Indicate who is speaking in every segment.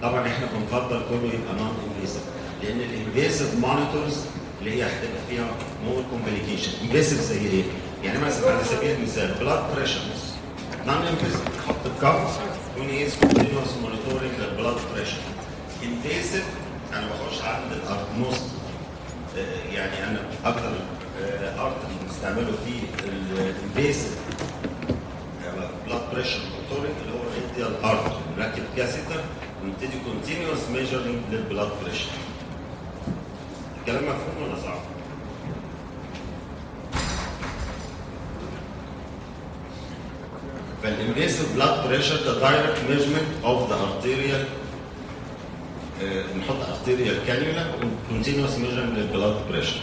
Speaker 1: طبعا احنا بنفضل كله يبقى نون انفيسيف لان الانفيسيف مونيتورز اللي هي هتبقى فيها مور كومبليكيشن انفيسيف زي ايه؟ يعني مثلا على سبيل المثال بلاد بريشر نون انفيسيف تحط الكف ونقيس كونتينوس مونيتورنج للبلاد بريشر انفيسيف انا بخش عند الارتموست يعني انا اكتر ارت بنستعمله في الانفيسيف بلاد بريشر مونيتورنج اللي هو الريديال ارت نركب كاسيتر ونبتدي كونتينوس ميجرنج للبلاد بريشر الكلام مفهوم ولا صعب؟ فالانفيسيف بلاد بريشر ده دايركت ميجرمنت اوف ذا ارتيريال نحط ارتيريال كانيولا وكونتينوس ميجرمنت للبلاد بريشر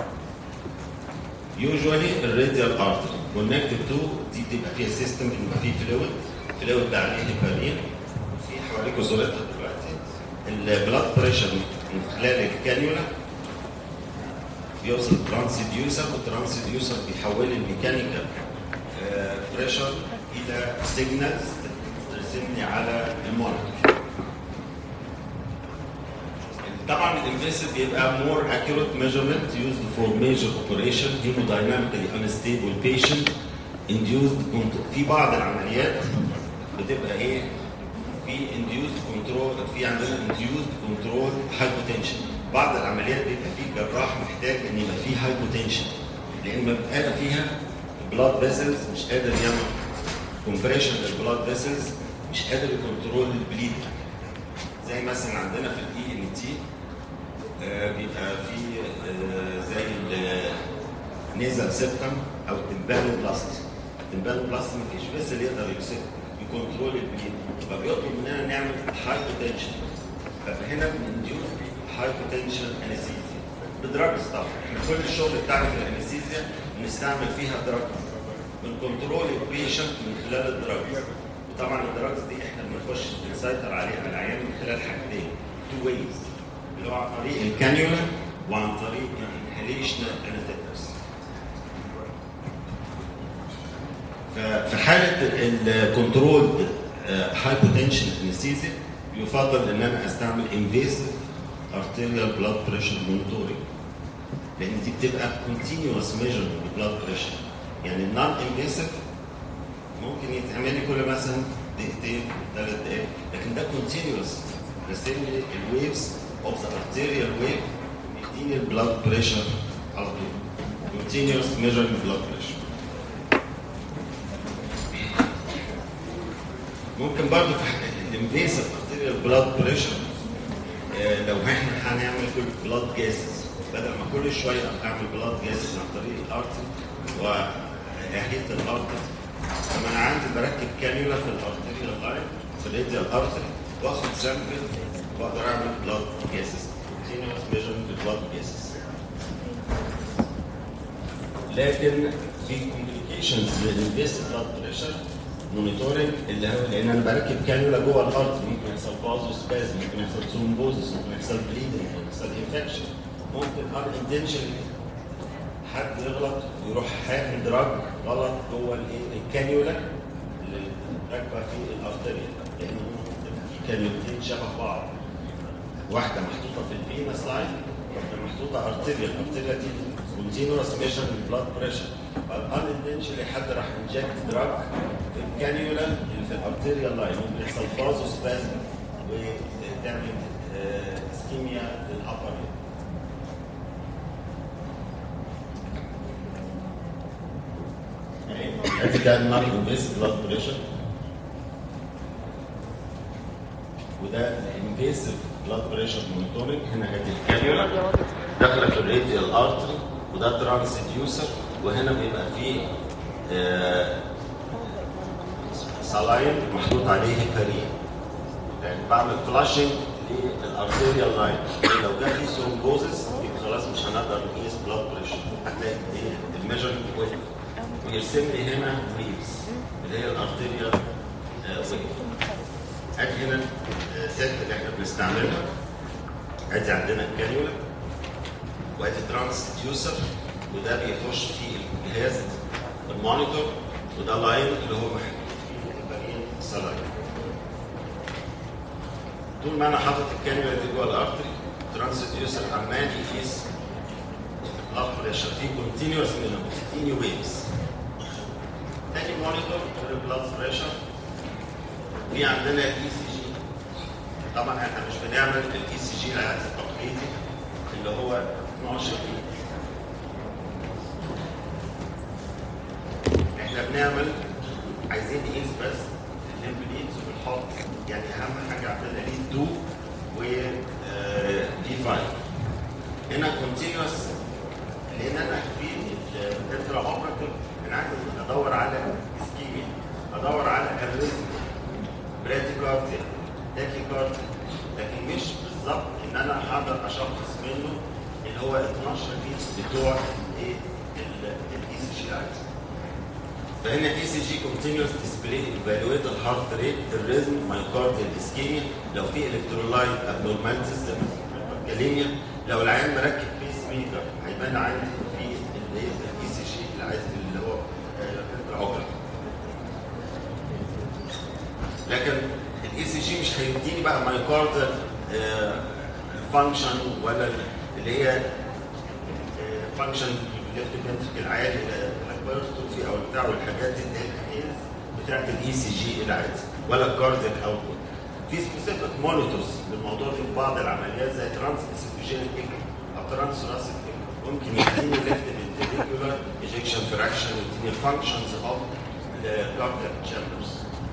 Speaker 1: يوجوالي الراديال ارتري كونكتد تو دي بتبقى فيها سيستم بيبقى فيه فلويد الفلويد ده عليه هيبارين في حواليكوا صورتها دلوقتي البلاد بريشر من خلال الكانيولا بيوصل ترانسديوسر والترانسديوسر بيحول الميكانيكال بريشر الى سيجنالز ترسم لي على المونيتور طبعا الانفيسيف بيبقى more accurate measurement used for major operation hemodynamically unstable patient induced control في بعض العمليات بتبقى ايه في induced control في عندنا induced control hypotension بعض العمليات بيبقى فيه جراح محتاج ان يبقى فيه hypotension لان بيبقى فيها blood vessels مش قادر يعمل compression للبلاد vessels مش قادر يكنترول البليد زي مثلا عندنا في الاي ان تي بيبقى في آه، زي النيزل سيبتم او التمبانو بلاست التمبانو بلاست مفيش بس اللي يقدر يمسك يكنترول البليد فبيطلب مننا نعمل هايبوتنشن فهنا بنديوز هايبوتنشن انستيزيا بدراجز طبعا احنا كل الشغل بتاعنا في الانستيزيا بنستعمل فيها دراجز بنكنترول البيشنت من خلال الدراجز وطبعا الدراجز دي احنا بنخش بنسيطر عليها على العيان من خلال حاجتين تو ويز اللي هو عن طريق الكانيولا وعن طريق الانهاليشنال انستيكس ففي حاله الكنترول هايبوتنشن انستيزيا يفضل ان انا استعمل انفيسيف ارتيريال بلاد بريشر مونيتورنج لان دي بتبقى كونتينوس ميجر بلاد بريشر يعني النون انفيسيف ممكن يتعمل لي كل مثلا دقيقتين ثلاث دقائق لكن ده كونتينوس رسم لي الويفز اوف ذا ارتيريال ويف يديني البلاد بريشر على طول كونتينوس ميجر بلاد بريشر ممكن برضه في الانفيسيف ارتيريال بلاد بريشر لو احنا هنعمل كل بلاد جاسز بدل ما كل شويه اعمل بلاد جاسز عن طريق الارتر وناحيه الارتر طب انا عندي بركب كانيولا في الارتريال لاين في الراديال ارتري واخد سامبل واقدر اعمل بلاد جاسز كونتينوس ميجرمنت بلاد جاسز لكن في كومبليكيشنز للانفيسيف بلاد بريشر مونيتورنج اللي هو لان انا بركب كانيولا جوه الارض ممكن يحصل بازو سباز ممكن يحصل ثرومبوزس ممكن يحصل بليدنج ممكن يحصل انفكشن ممكن ان انتشنلي حد يغلط ويروح حاقن دراج غلط جوه الايه الكانيولا اللي راكبه في الارتريا لان في كانيولتين شبه بعض واحده محطوطه في الفينس لاين واحده محطوطه ارتريا الارتريا دي كونتينوس ميجر بلاد بريشر فالان انتشنلي حد راح انجكت دراج في الكانيولا اللي في الارتيريال لاين ممكن يحصل فازو سبازم وتعمل اسكيميا للابر ادي ده النار انفيس بلاد بريشر وده الانفيسيف بلاد بريشر مونيتورنج هنا ادي الكانيولا داخله في الراديال ارتري وده ترانسديوسر وهنا بيبقى فيه آه سلاين محطوط عليه هيبارين يعني بعمل فلاشنج للارتيريال لاين لو جه في ثرومبوزس يبقى خلاص مش هنقدر نقيس بلاد بريشر هتلاقي ايه الميجرمنت ويف ويرسم لي هنا ويفز اللي هي الارتيريال ويف ادي هنا سيت اللي احنا بنستعملها ادي عندنا الكانيولا وادي ترانسديوسر وده بيخش في الجهاز المونيتور وده لاين اللي هو محطوط سلاين طول ما انا حاطط الكانيولا دي جوه الارتري ترانسديوسر عمال يقيس البلاد بريشر في كونتينوس منهم كونتينيو ويفز تاني مونيتور البلاد بريشر في عندنا الاي سي جي طبعا احنا مش بنعمل الاي سي جي العادي التقليدي اللي هو 12 بيت احنا بنعمل عايزين نقيس بس الليمب ليدز وبنحط يعني اهم حاجه عندنا ليد 2 و دي 5 هنا كونتينوس لان انا في الانترا اوبراتيف انا عايز ادور على اسكيميا ادور على اريزم براديكارديا تاكيكارديا لكن مش بالظبط ان انا اقدر اشخص منه اللي هو 12 بيتس بتوع ايه الاي سي جي فهنا اي سي جي كونتينوس ديسبلاي ايفالويت الهارت ريت الريزم مايوكارديال اسكيميا لو في الكترولايت ابنورماليتيز زي مثلا كاليميا لو العيان مركب بيس ميكر هيبان عندي في اللي هي الاي سي جي العادي اللي هو العقل لكن الاي سي جي مش هيديني بقى مايوكارديال فانكشن ولا اللي هي فانكشن ليفت فنتركل عالي الهايبرتروفي او البتاع والحاجات دي اللي هي بتاعت الاي سي جي العادي ولا الكاردياك اوتبوت في سبيسيفيك مونيتورز للموضوع ده في بعض العمليات زي ترانس اسيفوجينيك او ترانس راسك ممكن يديني ليفت فنتريكولار ايجكشن فراكشن ويديني الفانكشنز اوف الكاردياك تشامبرز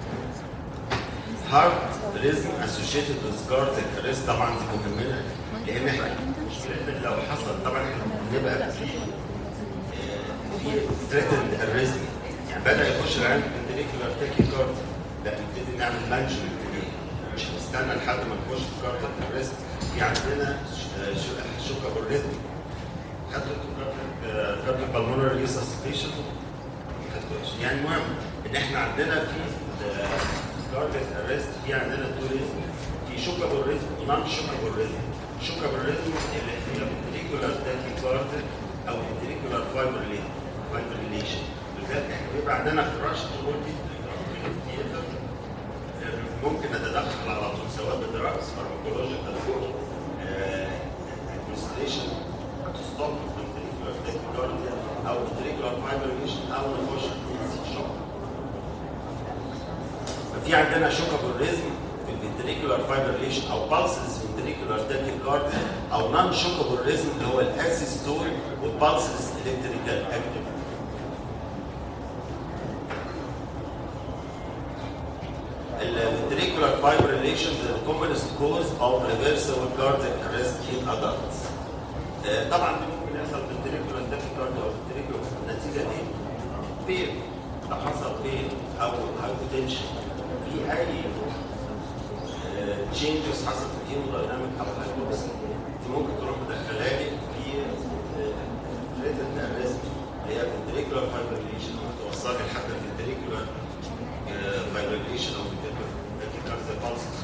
Speaker 1: هارت ريزم اسوشيتد وذ كاردياك اريست طبعا دي مهمه لان احنا مشكلتنا لو حصل طبعا احنا بنبقى في في ثريتند اريزم يعني بدا يخش العين فنتريكولار تاكي كارد لا نبتدي نعمل مانجمنت ليه مش هنستنى لحد ما نخش في كاردياك اريست في عندنا شوكا بالريتم خدتوا كاردياك بالمونر ريسسيتيشن يعني المهم ان احنا عندنا في كاردياك اريست في عندنا تو ريزم في شوكابل ريزم ونان شوكابل ريزم شوكابل ريزم اللي هي فنتريكولار تاكي كاردياك او فنتريكولار فايبريليشن فايبريليشن لذلك احنا بيبقى عندنا كراش تقولي في الثياتر ممكن نتدخل على طول سواء بدراجز فارماكولوجيكال ادمنستريشن تستوب فنتريكولار تاكي او فنتريكولار فايبريليشن او نخش في شوك ففي عندنا شوكابل ريزم في الفنتريكولار فايبريليشن او بالسز فنتريكولار تاكيكارد او نون شوكابل ريزم اللي هو الاسيستول والبالسز الكتريكال اكتيف الفنتريكولار fibrillation is the commonest cause of reversible cardiac arrest in adults. طبعا دي ممكن يحصل ventricular tachycardia او ventricular النتيجه دي بين لو حصل بين او هايبوتنشن في اي تشينجز حصلت في الهيمودايناميك او الهايبوكسي دي ممكن تروح مدخلاني في ريتن اريزم اللي هي ventricular fibrillation ممكن توصلني لحد الفنتريكولار fibrillation او ventricular tachycardia pulses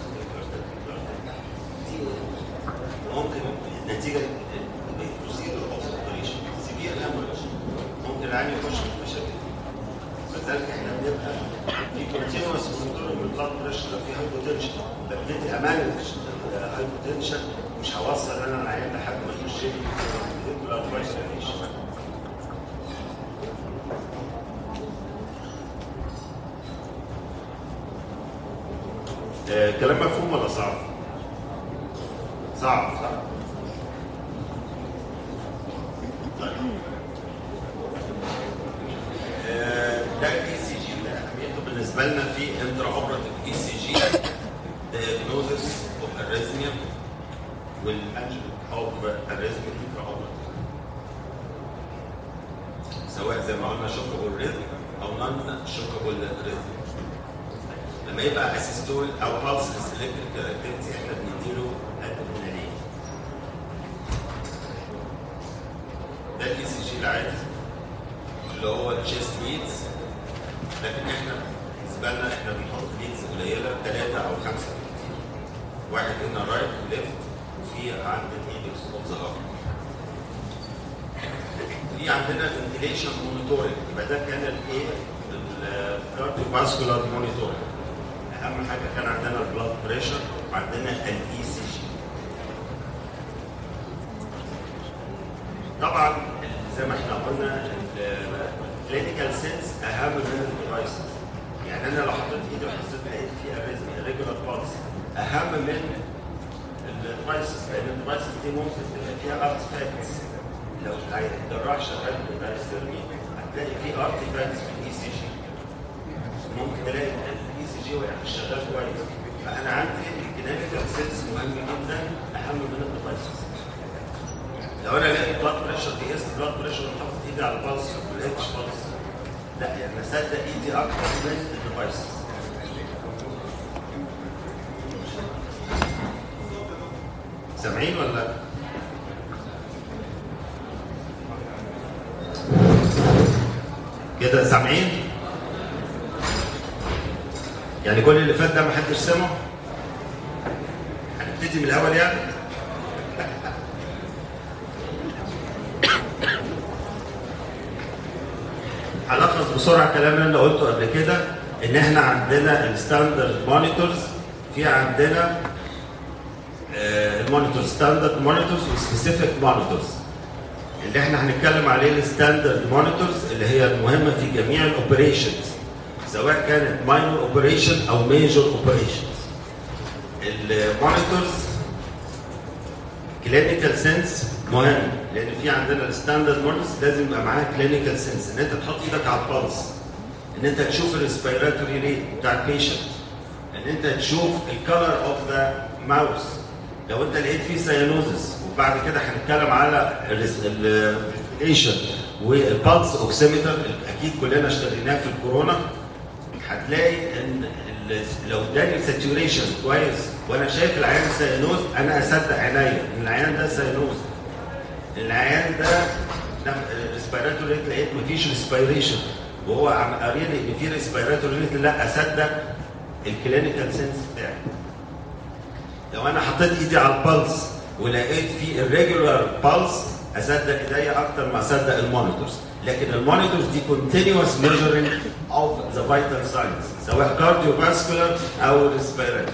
Speaker 1: دي ممكن النتيجه بتصير الاوبسيبريشن سيفير هامرج ممكن العين يخش في مشاكل لذلك احنا بنبقى في كونتينوس كنترول من البلاد بريشر لو في هايبوتنشن ببتدي امانج الهايبوتنشن مش هوصل انا العيان لحد ما يخش لي فيديكولار فايبريشن آه، كلام مفهوم ولا صعب؟ صعب صح؟ طيب. آه، ده الاي سي جي ده اهميته بالنسبه لنا في انترا اوبراتيف اي سي جي دايجنوزس اوف اريزميا والمانجمنت اوف اريزميا انترا اوبراتيف سواء زي ما قلنا شوكابل ريزم او نون شوكابل ريزم لما يبقى اسيستول او بالس الكتريكال اكتيفيتي احنا بنديله ادرينالين ده الاي سي جي العادي اللي هو التشيست ليدز لكن احنا بالنسبه لنا احنا بنحط ليدز قليله ثلاثه او خمسه بالكتير واحد هنا رايت وليفت وفي عند الايدكس اوف ذا هارت في عندنا فنتيليشن مونيتورنج يبقى ده كان الايه الكارديو فاسكولار مونيتورنج اهم حاجه كان عندنا البلاد بريشر وعندنا الاي سي جي طبعا زي ما احنا قلنا الكلينيكال سينس اهم من الديفايسز يعني انا لو حطيت ايدي وحسيت لقيت في اريزمي ريجولار بالس اهم من الديفايسز لان الديفايسز دي ممكن تبقى فيها ارتفاكتس لو الجراح شغال بالدايسترمي هتلاقي في ارتفاكتس في الاي سي جي ممكن تلاقي الاي سي جي مش شغال كويس فانا عندي الكلينيكال سينس مهم جدا اهم من الديفايسز لو انا لقيت بلاد بريشر قيست بلاد بريشر وحطيت ايدي على البلس ما لقيتش بلس لا يعني اصدق ايدي اكتر من الديفايسز سامعين ولا لا؟ كده سامعين؟ يعني كل اللي فات ده ما حدش سمعه؟ هنبتدي من الاول يعني؟ هلخص بسرعه الكلام اللي انا قلته قبل كده ان احنا عندنا الستاندرد مونيتورز في عندنا المونيتور ستاندرد مونيتورز وسبيسيفيك مونيتورز اللي احنا هنتكلم عليه الستاندرد مونيتورز اللي هي المهمه في جميع الاوبريشنز سواء كانت ماينور اوبريشن او ميجور اوبريشنز المونيتورز كلينيكال سنس مهم لان في عندنا الستاندرد مونيتورز لازم يبقى معاها كلينيكال سنس ان انت تحط ايدك على البلس ان انت تشوف الريسبيراتوري ريت بتاع البيشنت ان انت تشوف الكالر اوف ذا ماوس لو انت لقيت فيه سيانوزس وبعد كده هنتكلم على الريسبيريشن والبلس اوكسيمتر اكيد كلنا اشتريناه في الكورونا هتلاقي ان لو اداني ساتوريشن كويس وانا شايف العيان سيانوز انا اصدق عينيا ان العيان ده سيانوز العيان ده ريسبيراتوري ريت لقيت مفيش ريسبيريشن وهو عم قاري لي ان في ريسبيراتوري ريت لا اصدق الكلينيكال سنس بتاعي لو انا حطيت ايدي على البلس ولقيت في الريجولار بلس اصدق ايديا اكتر ما اصدق المونيتورز لكن المونيتورز دي كونتينوس ميجرنج اوف ذا فيتال ساينز سواء كارديو فاسكولار او ريسبيراتوري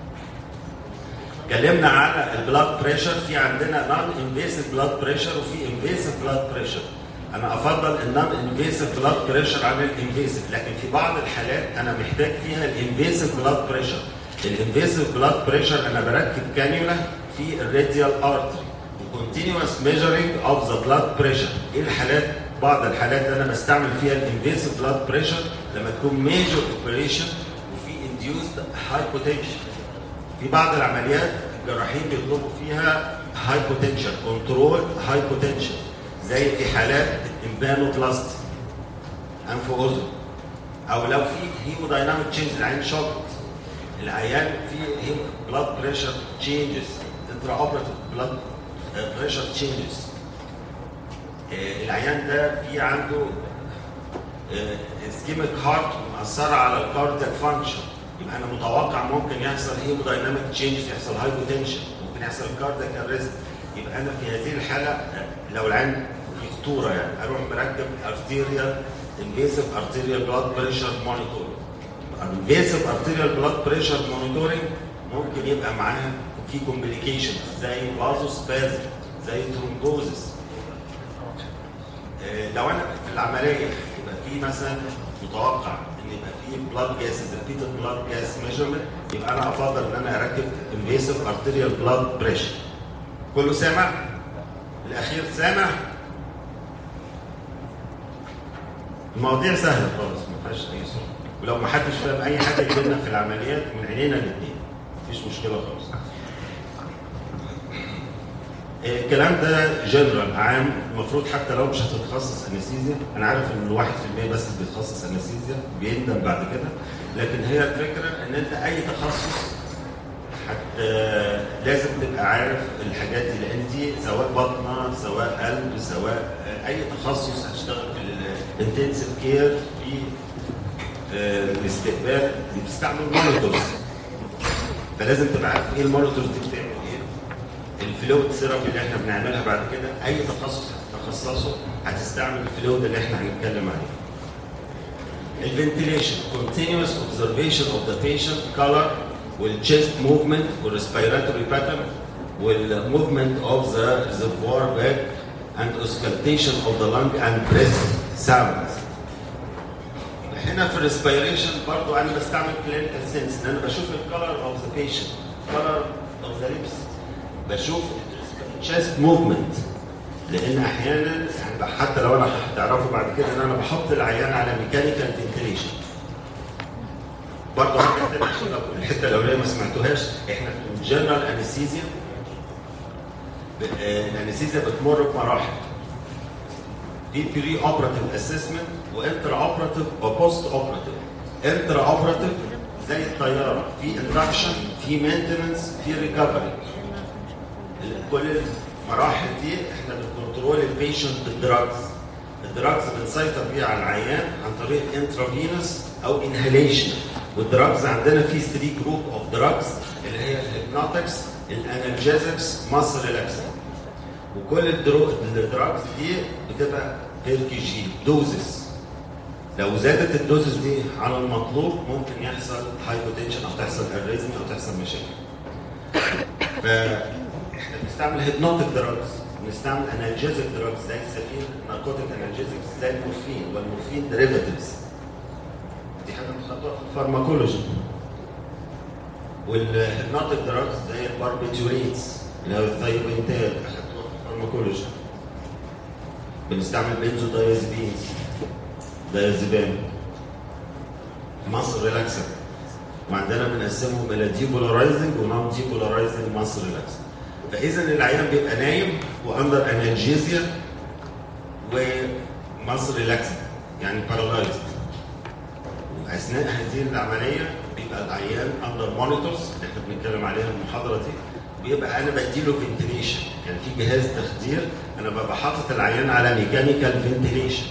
Speaker 1: اتكلمنا على البلاد بريشر في عندنا نون انفيسيف بلاد بريشر وفي انفيسيف بلاد بريشر انا افضل النون انفيسيف بلاد بريشر عن الانفيسيف لكن في بعض الحالات انا محتاج فيها الانفيسيف بلاد بريشر الانفيسيف بلاد بريشر انا بركب كانيولا في الراديال ارتري وكونتينوس ميجرنج اوف ذا بلاد بريشر ايه الحالات بعض الحالات اللي انا بستعمل فيها الانفيسيف بلاد بريشر لما تكون ميجر اوبريشن وفي انديوسد هايبوتنشن في بعض العمليات الجراحين بيطلبوا فيها هايبوتنشن كنترول هايبوتنشن زي في حالات الامبانوبلاستي انف واذن او لو في هيمودايناميك تشينج العين شوكت العيان في بلاد بريشر تشينجز انترا اوبراتيف بلاد بريشر تشينجز العيان ده في عنده اسكيميك هارت مأثرة على الكاردياك فانكشن يبقى انا متوقع ممكن يحصل هيمودايناميك تشينجز يحصل هايبوتنشن ممكن يحصل كاردياك اريست يبقى انا في هذه الحاله لو العين في خطوره يعني اروح مركب ارتيريال انفيسيف ارتيريال بلاد بريشر مونيتور الانفيسيف ارتيريال بلاد بريشر مونيتورنج ممكن يبقى معاها في كومبليكيشنز زي فازو سبازم زي ثرومبوزس لو انا في العمليه يبقى في مثلا متوقع ان يبقى في بلاد جاسز ريبيتد بلاد جاس ميجرمنت يبقى انا افضل ان انا اركب انفيسيف ارتيريال بلاد بريشر كله سامع؟ الاخير سامع؟ المواضيع سهله خالص ما فيهاش اي صعوبه ولو ما حدش فاهم اي حاجه يجيلنا في العمليات من عينينا الاثنين مفيش مشكله خالص الكلام ده جنرال عام المفروض حتى لو مش هتتخصص انستيزيا انا عارف ان الواحد في المية بس اللي بيتخصص انستيزيا بيندم بعد كده لكن هي الفكره ان انت اي تخصص حتى لازم تبقى عارف الحاجات دي لان دي سواء بطنه سواء قلب سواء اي تخصص هتشتغل في الانتنسيف كير في الاستقبال بتستعمل مونيتورز فلازم تبقى عارف ايه المونيتورز دي بتعمل ايه الفلويد ثيرابي اللي احنا بنعملها بعد كده اي تخصص هتتخصصه هتستعمل الفلويد اللي احنا هنتكلم عليه الفنتيليشن continuous observation of the patient color والchest movement والrespiratory pattern والmovement of the reservoir bag and auscultation of the lung and breath sounds. هنا في الريسبيريشن برضو انا بستعمل كلينيكال سنس ان انا بشوف الكلر اوف ذا بيشنت كلر اوف ذا ليبس بشوف chest movement لان احيانا يعني حتى لو انا هتعرفوا بعد كده ان انا بحط العيان على ميكانيكال فنتيليشن برضه حاجه تانية عشان لو الحته الاولانيه ما سمعتوهاش احنا في الجنرال انستيزيا الانستيزيا بتمر بمراحل في بري اوبراتيف اسسمنت وانتر اوبراتيف وبوست اوبراتيف انتر اوبراتيف زي الطياره في اندكشن في مينتننس في ريكفري كل المراحل دي احنا بنكنترول البيشنت بالدراجز الدراجز بنسيطر بيها على العيان عن طريق انترافينوس او انهاليشن والدراجز عندنا في 3 جروب اوف دراجز اللي هي الهيبنوتكس الانالجيزكس ماسل ريلاكسنج وكل الدراجز دي بتبقى بير كي جي دوزز لو زادت الدوزز دي عن المطلوب ممكن يحصل هايبوتنشن او تحصل اريزمي او تحصل مشاكل فاحنا بنستعمل هيبنوتيك دراجز بنستعمل انالجيزك دراجز زي السفين ناركوتيك انالجيزكس زي المورفين والمورفين ديريفاتيفز دي حاجه بنحطها في الفارماكولوجي والهيبنوتيك دراجز زي الباربيتوريتس اللي هو الثايروينتال اخدتوها في الفارماكولوجي بنستعمل بنزو دايازيبينز دايازيبام مصر ريلاكسر وعندنا بنقسمهم الى ديبولارايزنج ونون ديبولارايزنج مصر ريلاكسر فاذا العيان بيبقى نايم واندر انالجيزيا ومصر ريلاكسر يعني بارالايزد واثناء هذه العمليه بيبقى العيان اندر مونيتورز اللي احنا بنتكلم عليها المحاضره دي بيبقى انا بديله فنتيليشن يعني في جهاز تخدير انا ببقى حاطط العيان على ميكانيكال فنتيليشن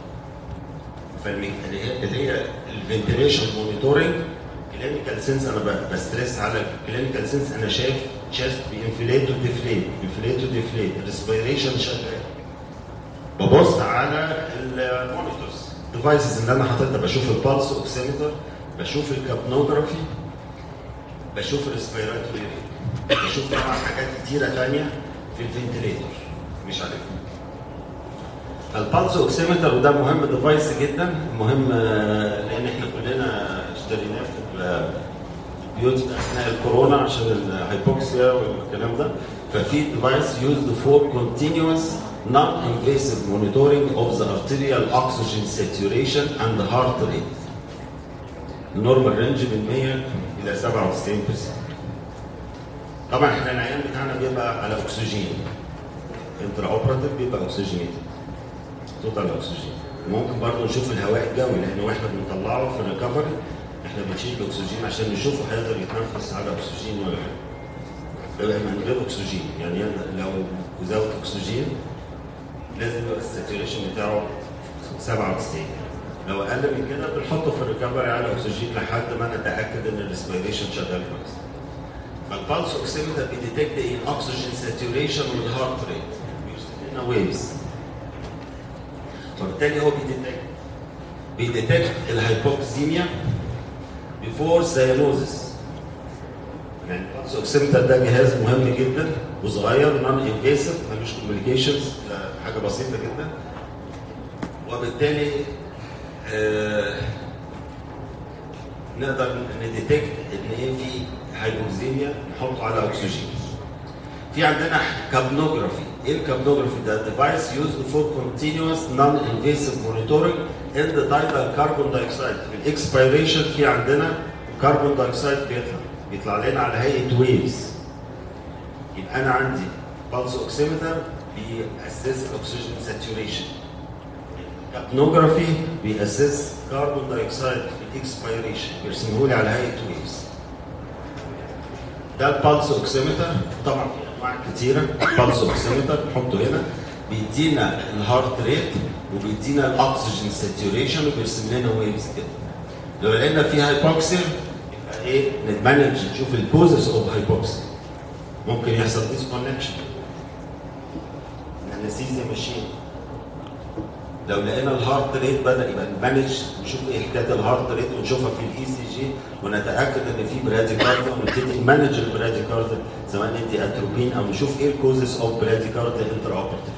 Speaker 1: اللي هي الفنتيليشن مونيتورنج كلينيكال سنس انا بستريس على الكلينيكال سنس انا شايف تشيست بينفليت وديفليت انفليت وديفليت الريسبيريشن شغال ببص على المونيتورز الديفايسز اللي انا حاططها بشوف البالس اوكسيمتر بشوف الكابنوجرافي بشوف الريسبيراتوري ريت بشوف طبعا حاجات كتيره ثانيه في الفنتليتور مش عليكم فالبالس اوكسيمتر وده مهم ديفايس جدا مهم لان احنا كلنا اشتريناه في البيوت اثناء الكورونا عشان الهايبوكسيا والكلام ده ففي ديفايس يوزد فور كونتينوس non-invasive monitoring of the arterial oxygen saturation and the heart rate. النورمال رينج من 100 الى 97%. طبعا احنا العيان بتاعنا بيبقى على اكسجين. انترا اوبراتيف بيبقى اكسجينيتد. توتال اكسجين. ممكن برضه نشوف الهواء الجوي لان واحنا بنطلعه في الريكفري احنا بنشيل الاكسجين عشان نشوفه هيقدر يتنفس على اكسجين ولا لا. بيبقى من غير اكسجين يعني لو وزاوت اكسجين لازم يبقى الساتوريشن بتاعه 97 لو اقل من كده بنحطه في الريكفري على اكسجين لحد ما نتاكد ان الريسبيريشن شغال كويس. فالبالس اوكسيمتر بيديتكت ايه الاكسجين ساتوريشن والهارت ريت بيرسل لنا ويفز وبالتالي هو بيديتكت بيديتكت الهايبوكسيميا بيفور سيانوزس يعني البالس اوكسيمتر ده جهاز مهم جدا وصغير نون انفيسيف ملوش كوميونيكيشنز حاجه بسيطه جدا وبالتالي آه نقدر نديتكت ان ايه في هايبوكسيميا نحطه على اكسجين. في عندنا كابنوجرافي، ايه الكابنوجرافي ده؟ ديفايس يوزد فور كونتينوس نون انفيسيف مونيتورنج ان ذا تايتال كربون دايوكسيد، في الاكسبيريشن في عندنا كربون دايوكسيد بيطلع، بيطلع لنا على هيئه ويفز. يبقى انا عندي بالس اوكسيمتر بيأسس الاكسجين ساتوريشن. كابنوجرافي بيأسس كربون دايوكسيد في الاكسبيريشن بيرسمه لي على هيئه ويفز. ده البالس اوكسيمتر طبعا في انواع كتيره البالس اوكسيمتر نحطه هنا بيدينا الهارت ريت وبيدينا الاكسجين ساتوريشن وبيرسم لنا ويفز كده. لو لقينا في هايبوكسيا يبقى ايه نتمانج نشوف الكوزز اوف هايبوكسيا. ممكن يحصل ديسكونكشن. الانستيزيا ماشين لو لقينا الهارت ريت بدا يبقى نمانج نشوف ايه حكايه الهارت ريت ونشوفها في الاي سي جي ونتاكد ان في براديكارديا ونبتدي نمانج البراديكارديا سواء انت اتروبين او نشوف ايه الكوزز اوف براديكارديا انتر اوبرتيف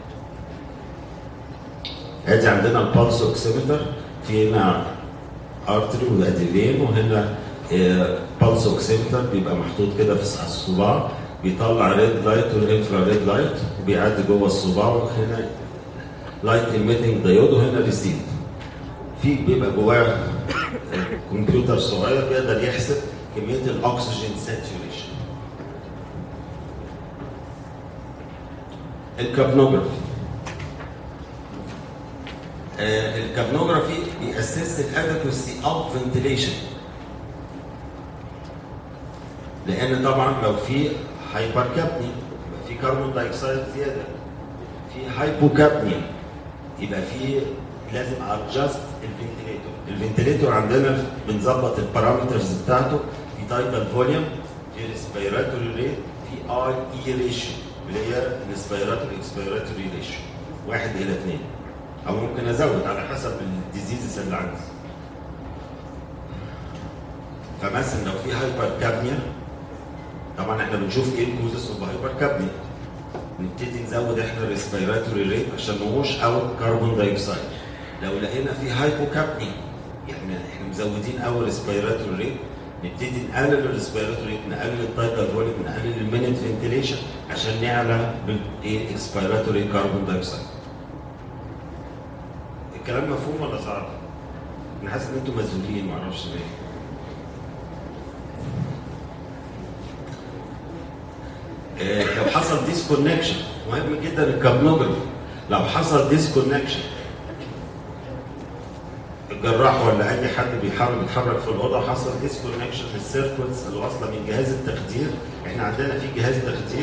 Speaker 1: ادي عندنا البالس اوكسيمتر في هنا ارتري وادي فين وهنا بالس اوكسيمتر بيبقى محطوط كده في الصباع بيطلع ريد لايت والانفرا ريد لايت وبيعدي جوه الصباع وهنا لايت ايميتنج دايود وهنا ريسيف في بيبقى جواه كمبيوتر صغير بيقدر يحسب كميه الاكسجين ساتوريشن الكابنوجرافي آه الكابنوجرافي بيأسس الادكوسي اوف فنتيليشن لان طبعا لو في هايبر كابني يبقى في كربون دايوكسيد زياده في هايبوكابنيا يبقى في لازم ادجست الفنتليتور الفنتليتور عندنا بنظبط البارامترز بتاعته في تايتال فوليوم في ريسبيراتوري ريت في اي اي ريشيو اللي هي الريسبيراتوري اكسبيراتوري ريشيو واحد الى اثنين او ممكن ازود على حسب الديزيزز اللي عندي فمثلا لو في هايبر كابنيا طبعا احنا بنشوف ايه الكوزس اوف هايبر كابنيا نبتدي نزود احنا الريسبيراتوري ريت عشان نوش اوت كربون دايوكسيد لو لقينا في هايبوكابني يعني احنا مزودين قوي الريسبيراتوري ريت نبتدي نقلل الريسبيراتوري ريت نقلل التايتال فوليوم نقلل المينيت فنتيليشن عشان نعلى بالايه اكسبيراتوري كربون دايوكسيد الكلام مفهوم ولا صعب؟ انا حاسس ان انتم مذهولين معرفش ليه لو حصل ديسكونكشن مهم جدا الكابنوجرافي لو حصل ديسكونكشن الجراح ولا اي حد بيحاول يتحرك في الاوضه حصل ديسكونكشن للسيركوتس اللي واصله من جهاز التخدير احنا عندنا في جهاز تخدير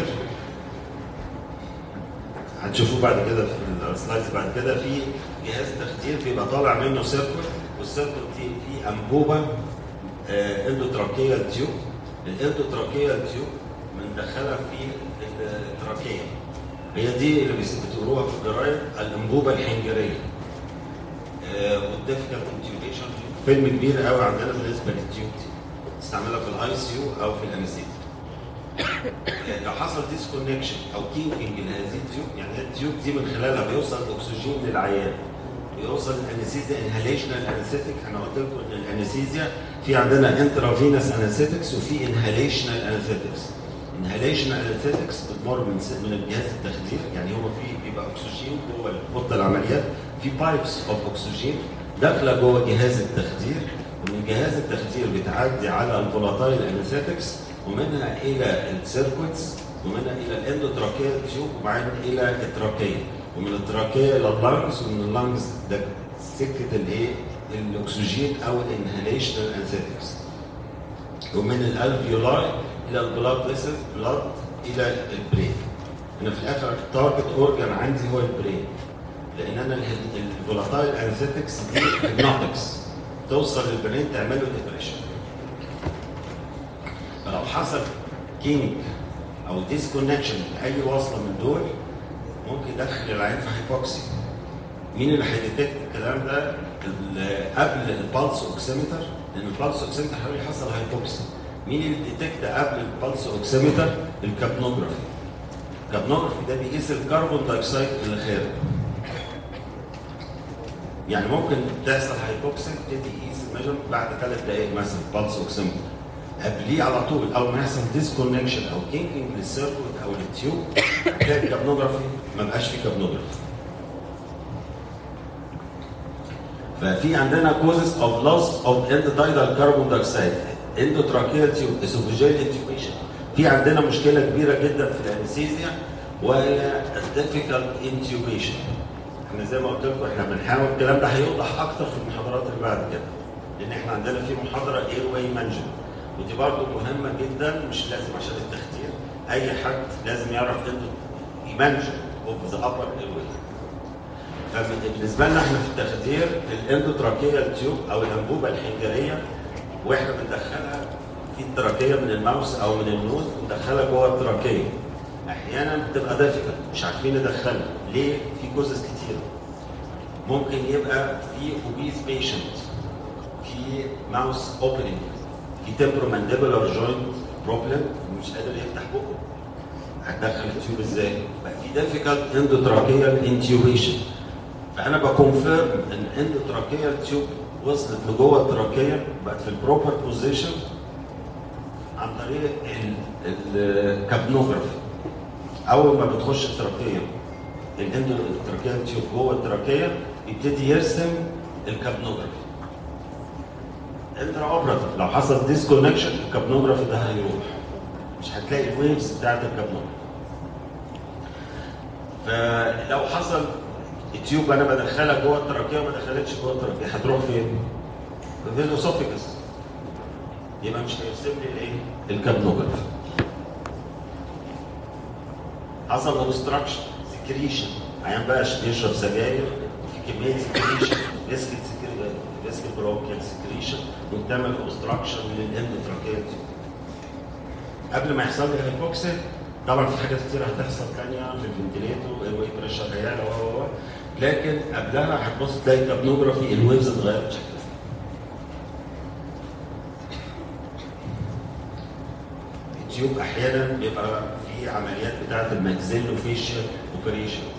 Speaker 1: هتشوفوه بعد كده في السلايدز بعد كده في جهاز تخدير بيبقى طالع منه سيركوت والسيركوت دي في انبوبه اندوتراكيال تيوب الاندوتراكيال تيوب بندخلها في التراكيه هي دي اللي بتقروها في الجرايد الانبوبه الحنجريه والديفيكالت انتيوبيشن فيلم كبير قوي عندنا بالنسبه للتيوب دي تستعملها في الاي سي يو او في الانستيزيا لو حصل ديسكونكشن او كينكينج لهذه التيوب يعني هي التيوب دي من خلالها بيوصل الاكسجين للعيان بيوصل الانستيزيا انهاليشنال انستيك انا قلت لكم ان الانستيزيا في عندنا انترافينس انستيكس وفي انهاليشنال انستيكس انهاليشنال انستيكس بتمر من من الجهاز التخدير يعني هو في بيبقى اكسجين جوه اوضه العمليات في بايبس اوف اكسجين داخله جوه جهاز التخدير ومن جهاز التخدير بتعدي على الفولاتايل انستيكس ومنها الى السيركوتس ومنها الى الاندوتراكيال تيوب وبعدين الى التراكيه ومن التراكيه الى اللانجز ومن اللانجز ده سكه الايه؟ الاكسجين او الانهاليشنال انستيكس ومن الالفيولاي الى البلاد فيسل بلاد الى البرين انا في الاخر التارجت اورجان عندي هو البرين لان انا الفولاتايل انستيكس دي هيبنوتكس توصل للبرين تعمل له ديبريشن فلو حصل كينج او ديسكونكشن لاي وصله من دول ممكن يدخل العين في هايبوكسي مين اللي هيديتكت الكلام ده قبل البالس اوكسيمتر لان البالس اوكسيمتر حاول يحصل هايبوكسي مين اللي ديتكت قبل البالس اوكسيمتر الكابنوجرافي الكابنوجرافي ده بيقيس الكربون دايوكسيد اللي خارج يعني ممكن تحصل هايبوكسيا تبتدي يقيس الميجر بعد ثلاث دقائق مثلا بالس اوكسيمتر قبليه على طول اول ما يحصل ديسكونكشن او كينكينج للسيركوت او للتيوب تلاقي الكابنوجرافي ما بقاش فيه كابنوجرافي ففي عندنا كوزز اوف لوس اوف اندوتايدال كربون دايوكسيد اندوتراكيال تيوب اسوفيجيال انتيوبيشن في عندنا مشكله كبيره جدا في الانستيزيا وهي الديفيكالت انتيوبيشن احنا زي ما قلت لكم احنا بنحاول الكلام ده هيوضح اكتر في المحاضرات اللي بعد كده لان احنا عندنا في محاضره اير واي مانجمنت ودي برضه مهمه جدا مش لازم عشان التخدير اي حد لازم يعرف انه يمانج اوف ذا ابر اير واي فبالنسبه لنا احنا في التخدير الاندوتراكيال تيوب او الانبوبه الحنجريه واحنا بندخلها في التراكيه من الماوس او من النوز بندخلها جوه التراكيه احيانا بتبقى دافئه مش عارفين ندخلها ليه في كوزز كتير ممكن يبقى في اوبيز بيشنت في ماوس اوبننج في تمبرومانديبولار جوينت بروبلم مش قادر يفتح بقه هتدخل التيوب ازاي؟ بقى في difficult endotracheal intubation فانا بكونفيرم ان endotracheal تيوب وصلت لجوه التراكيه بقت في البروبر بوزيشن عن طريق الكابنوجرافي اول ما بتخش التراكيه الاندوتراكيال تيوب جوه التراكيه يبتدي يرسم الكابنوجرافي انترا اوبراتيف لو حصل ديسكونكشن الكابنوجرافي ده هيروح مش هتلاقي الويفز بتاعت الكابنوجرافي فلو حصل التيوب انا بدخلها جوه التراكيه وما دخلتش جوه التراكيه هتروح فين؟ في الاسوفيكس يبقى مش هيرسم لي الايه؟ الكابنوجرافي حصل اوبستراكشن سكريشن عيان بقى يشرب سجاير وفي كميه سكريشن ريسك ريسك بروكيال سكريشن وتعمل اوبستراكشن للاندوتراكيال قبل ما يحصل لي هيبوكسيا طبعا في حاجات كتير هتحصل ثانيه في الفنتليتور الواي بريشر هيعلى و و لكن قبلها هتبص تلاقي كابنوجرافي الويفز اتغيرت شكلها التيوب احيانا بيبقى في عمليات بتاعه الماكسيلو فيشيال اوبريشنز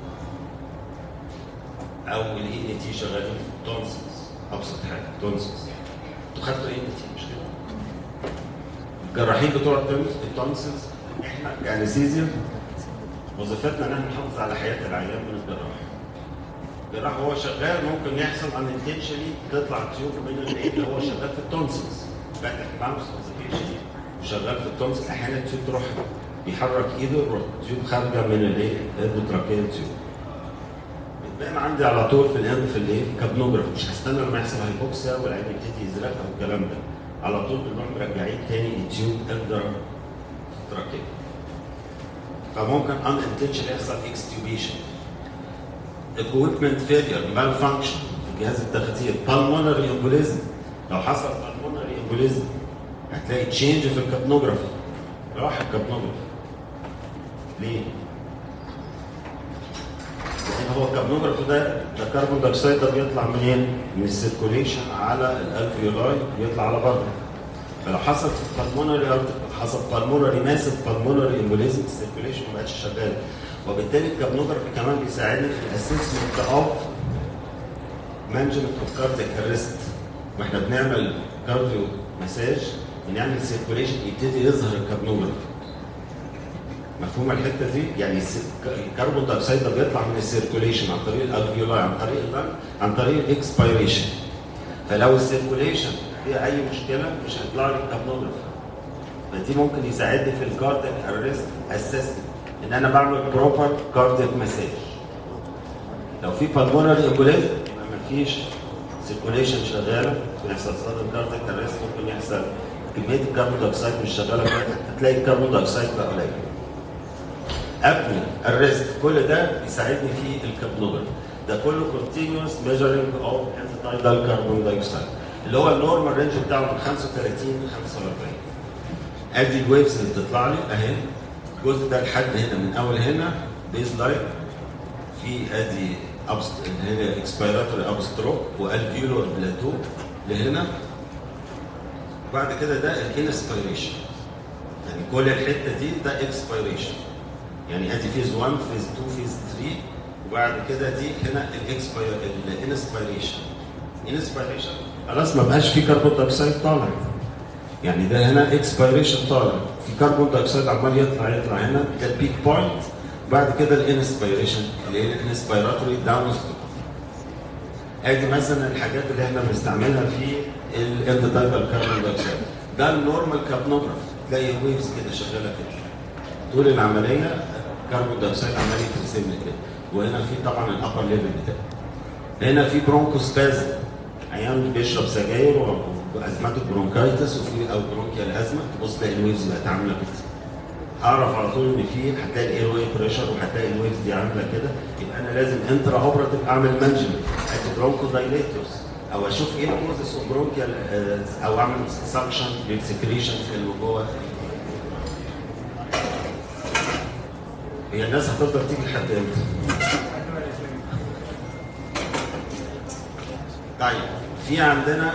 Speaker 1: او الاي ان تي شغالين في التونسلز ابسط حاجه تونسلز انتوا خدتوا اي ان تي مش كده؟ الجراحين بتوع التونسلز احنا كانستيزيا وظيفتنا ان احنا نحافظ على حياه العيان من الجراح. الجراح وهو شغال ممكن يحصل ان انتشنلي تطلع تيوب من الايه اللي هو شغال في التونسلز فاتح ماوس شغال في التونسل احيانا التيوب تروح بيحرك ايده يروح التيوب خارجه من الايه الاندوتراكيال تيوب. بتبان عندي على طول في الهند في الايه كابنوجراف مش هستنى لما يحصل هايبوكسيا والعين يبتدي يزرق والكلام ده. على طول بنروح مرجعين تاني التيوب اندر تراكيب فممكن ان انتشن يحصل اكستيوبيشن equipment failure malfunction في جهاز التخدير pulmonary embolism لو حصل pulmonary embolism هتلاقي تشينج في الكابنوجرافي راح الكابنوجرافي ليه؟ لان هو الكابنوجرافي ده ده كربون دايوكسيد ده بيطلع منين؟ من السيركوليشن على الالفيولاي بيطلع على بره فلو حصل في البلمونري حصل بالمونري ماسف بالمونري امبوليزم السيركوليشن ما بقتش شغال وبالتالي الكابنوجرافي كمان بيساعدني في الاسسمنت اوف مانجمنت اوف كاردياك ارست واحنا بنعمل كارديو مساج بنعمل سيركوليشن يبتدي يظهر الكابنوجرافي مفهوم الحته دي؟ يعني الكربون دايوكسيد ده بيطلع من السيركوليشن عن طريق الالفيولاي عن طريق اللنج عن طريق الاكسبيريشن فلو السيركوليشن فيها اي مشكله مش هيطلع لي الكابنوجرافي فدي ممكن يساعدني في الكاردياك ارست اسسمنت ان انا بعمل بروبر كاردياك مساج لو في بالمونري امبوليزم يبقى مفيش سيركوليشن شغاله ممكن يحصل صدمه كاردياك ارست ممكن يحصل كميه الكربون دايوكسيد مش شغاله هتلاقي الكربون دايوكسيد بقى قليل قبل الريست كل ده يساعدني في الكابنوجرافي ده كله كونتينوس ميجرنج اوف انتيتايدال كربون دايوكسيد اللي هو النورمال رينج بتاعه من 35 ل 45 ادي الويفز اللي بتطلع لي اهي الجزء ده لحد هنا من اول هنا بيز لاين في ادي أبست... اللي هي اكسبيراتوري ابستروك والفيولور بلاتو لهنا بعد كده ده الانسبيريشن يعني كل الحته دي ده اكسبيريشن يعني ادي فيز 1 فيز 2 فيز 3 وبعد كده دي هنا الانسبيريشن انسبيريشن خلاص ما بقاش في كربون دايوكسيد طالع يعني ده هنا اكسبيريشن طالع في كربون دايوكسيد عمال يطلع يطلع هنا ده البيك بوينت بعد كده الانسبيريشن اللي هي الانسبيراتوري داون ادي مثلا الحاجات اللي احنا بنستعملها في الاندوتايبال كربون دايوكسيد ده النورمال كابنوجراف تلاقي ويفز كده شغاله كده طول العمليه كربون دايوكسيد عمال يترسم لي كده وهنا في طبعا الابر ليفل بتاعه هنا في برونكوسبازم عيان بيشرب سجاير وازمته برونكايتس وفي او برونكيال ازمه تبص تلاقي الويفز بقت عامله كده اعرف على طول ان في هتلاقي الاير واي بريشر وهتلاقي الويفز دي عامله كده يبقى انا لازم انترا اوبراتيف اعمل مانجمنت ادي برونكو دايليتورز او اشوف ايه الكوزس اوف برونكيال او اعمل سكشن للسكريشن في اللي جوه هي الناس هتفضل تيجي لحد امتى؟ طيب في عندنا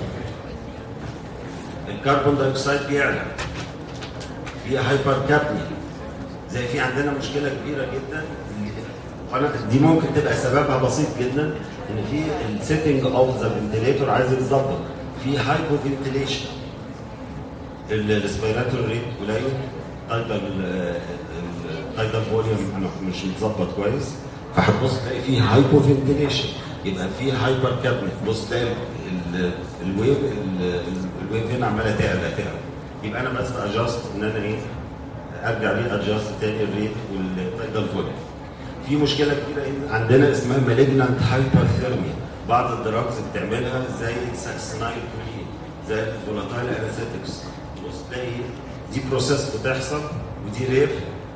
Speaker 1: الكربون دايوكسيد بيعلى في هايبر كابنيا زي في عندنا مشكله كبيره جدا وأنا- دي ممكن تبقى سببها بسيط جدا ان في السيتنج اوف ذا فنتليتور عايز يتظبط في هايبو فنتليشن الريسبيراتوري ريت قليل تايدال التايدال فوليوم مش متظبط كويس فهتبص تلاقي فيه هايبو فنتليشن يبقى فيه هايبر كابنت بص تلاقي ال- ال- الويف ال- الويف هنا عماله تعلى تعلى يبقى انا بس ادجاست ان انا ايه ارجع ليه ادجاست تاني الريت والتايدال فوليوم في مشكله كبيره إن عندنا اسمها مالجنانت هايبرثيرميا بعض الدراجز بتعملها زي الساكسينايل كولين زي الفولاتايل انستيكس بص تلاقي دي بروسيس بتحصل ودي رير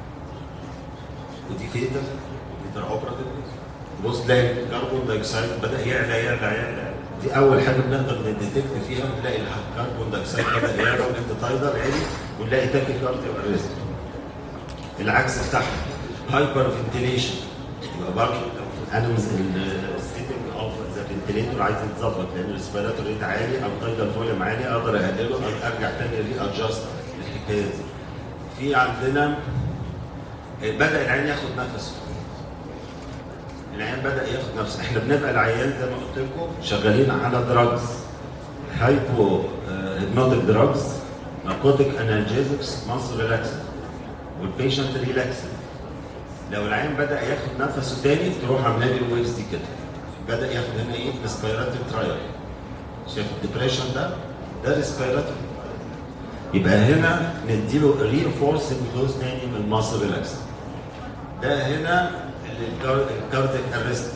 Speaker 1: ودي فيتال ودي اوبراتيف بص تلاقي الكربون دايوكسيد بدا يعلى يعلى يعلى دي اول حاجه بنقدر نديتكت فيها نلاقي الكربون دايوكسيد بدا يعلى والانتتايدر عالي ونلاقي تاكي كارديو اريست العكس بتاعها هايبر فنتيليشن يبقى برضه انا الستيتنج اوف ذا فنتيليتور عايز يتظبط لان الريسبيراتور ريت عالي او تايدال فوليوم عالي اقدر اقلله او ارجع تاني ري ادجاست الحكايه دي. في عندنا بدا العين ياخد نفسه العيان بدا ياخد نفسه احنا بنبقى العيان زي ما قلت لكم شغالين على دراجز هايبو هيبنوتيك دراجز ناركوتيك انالجيزكس ماسل ريلاكسر والبيشنت ريلاكسر لو العين بدا ياخد نفسه تاني تروح عامله لي الويفز دي كده بدا ياخد هنا ايه ريسبيراتوري ترايل شايف الديبريشن ده ده ريسبيراتوري يبقى هنا نديله رينفورسنج دوز تاني من ماسل ريلاكسر ده هنا الكارديك ارست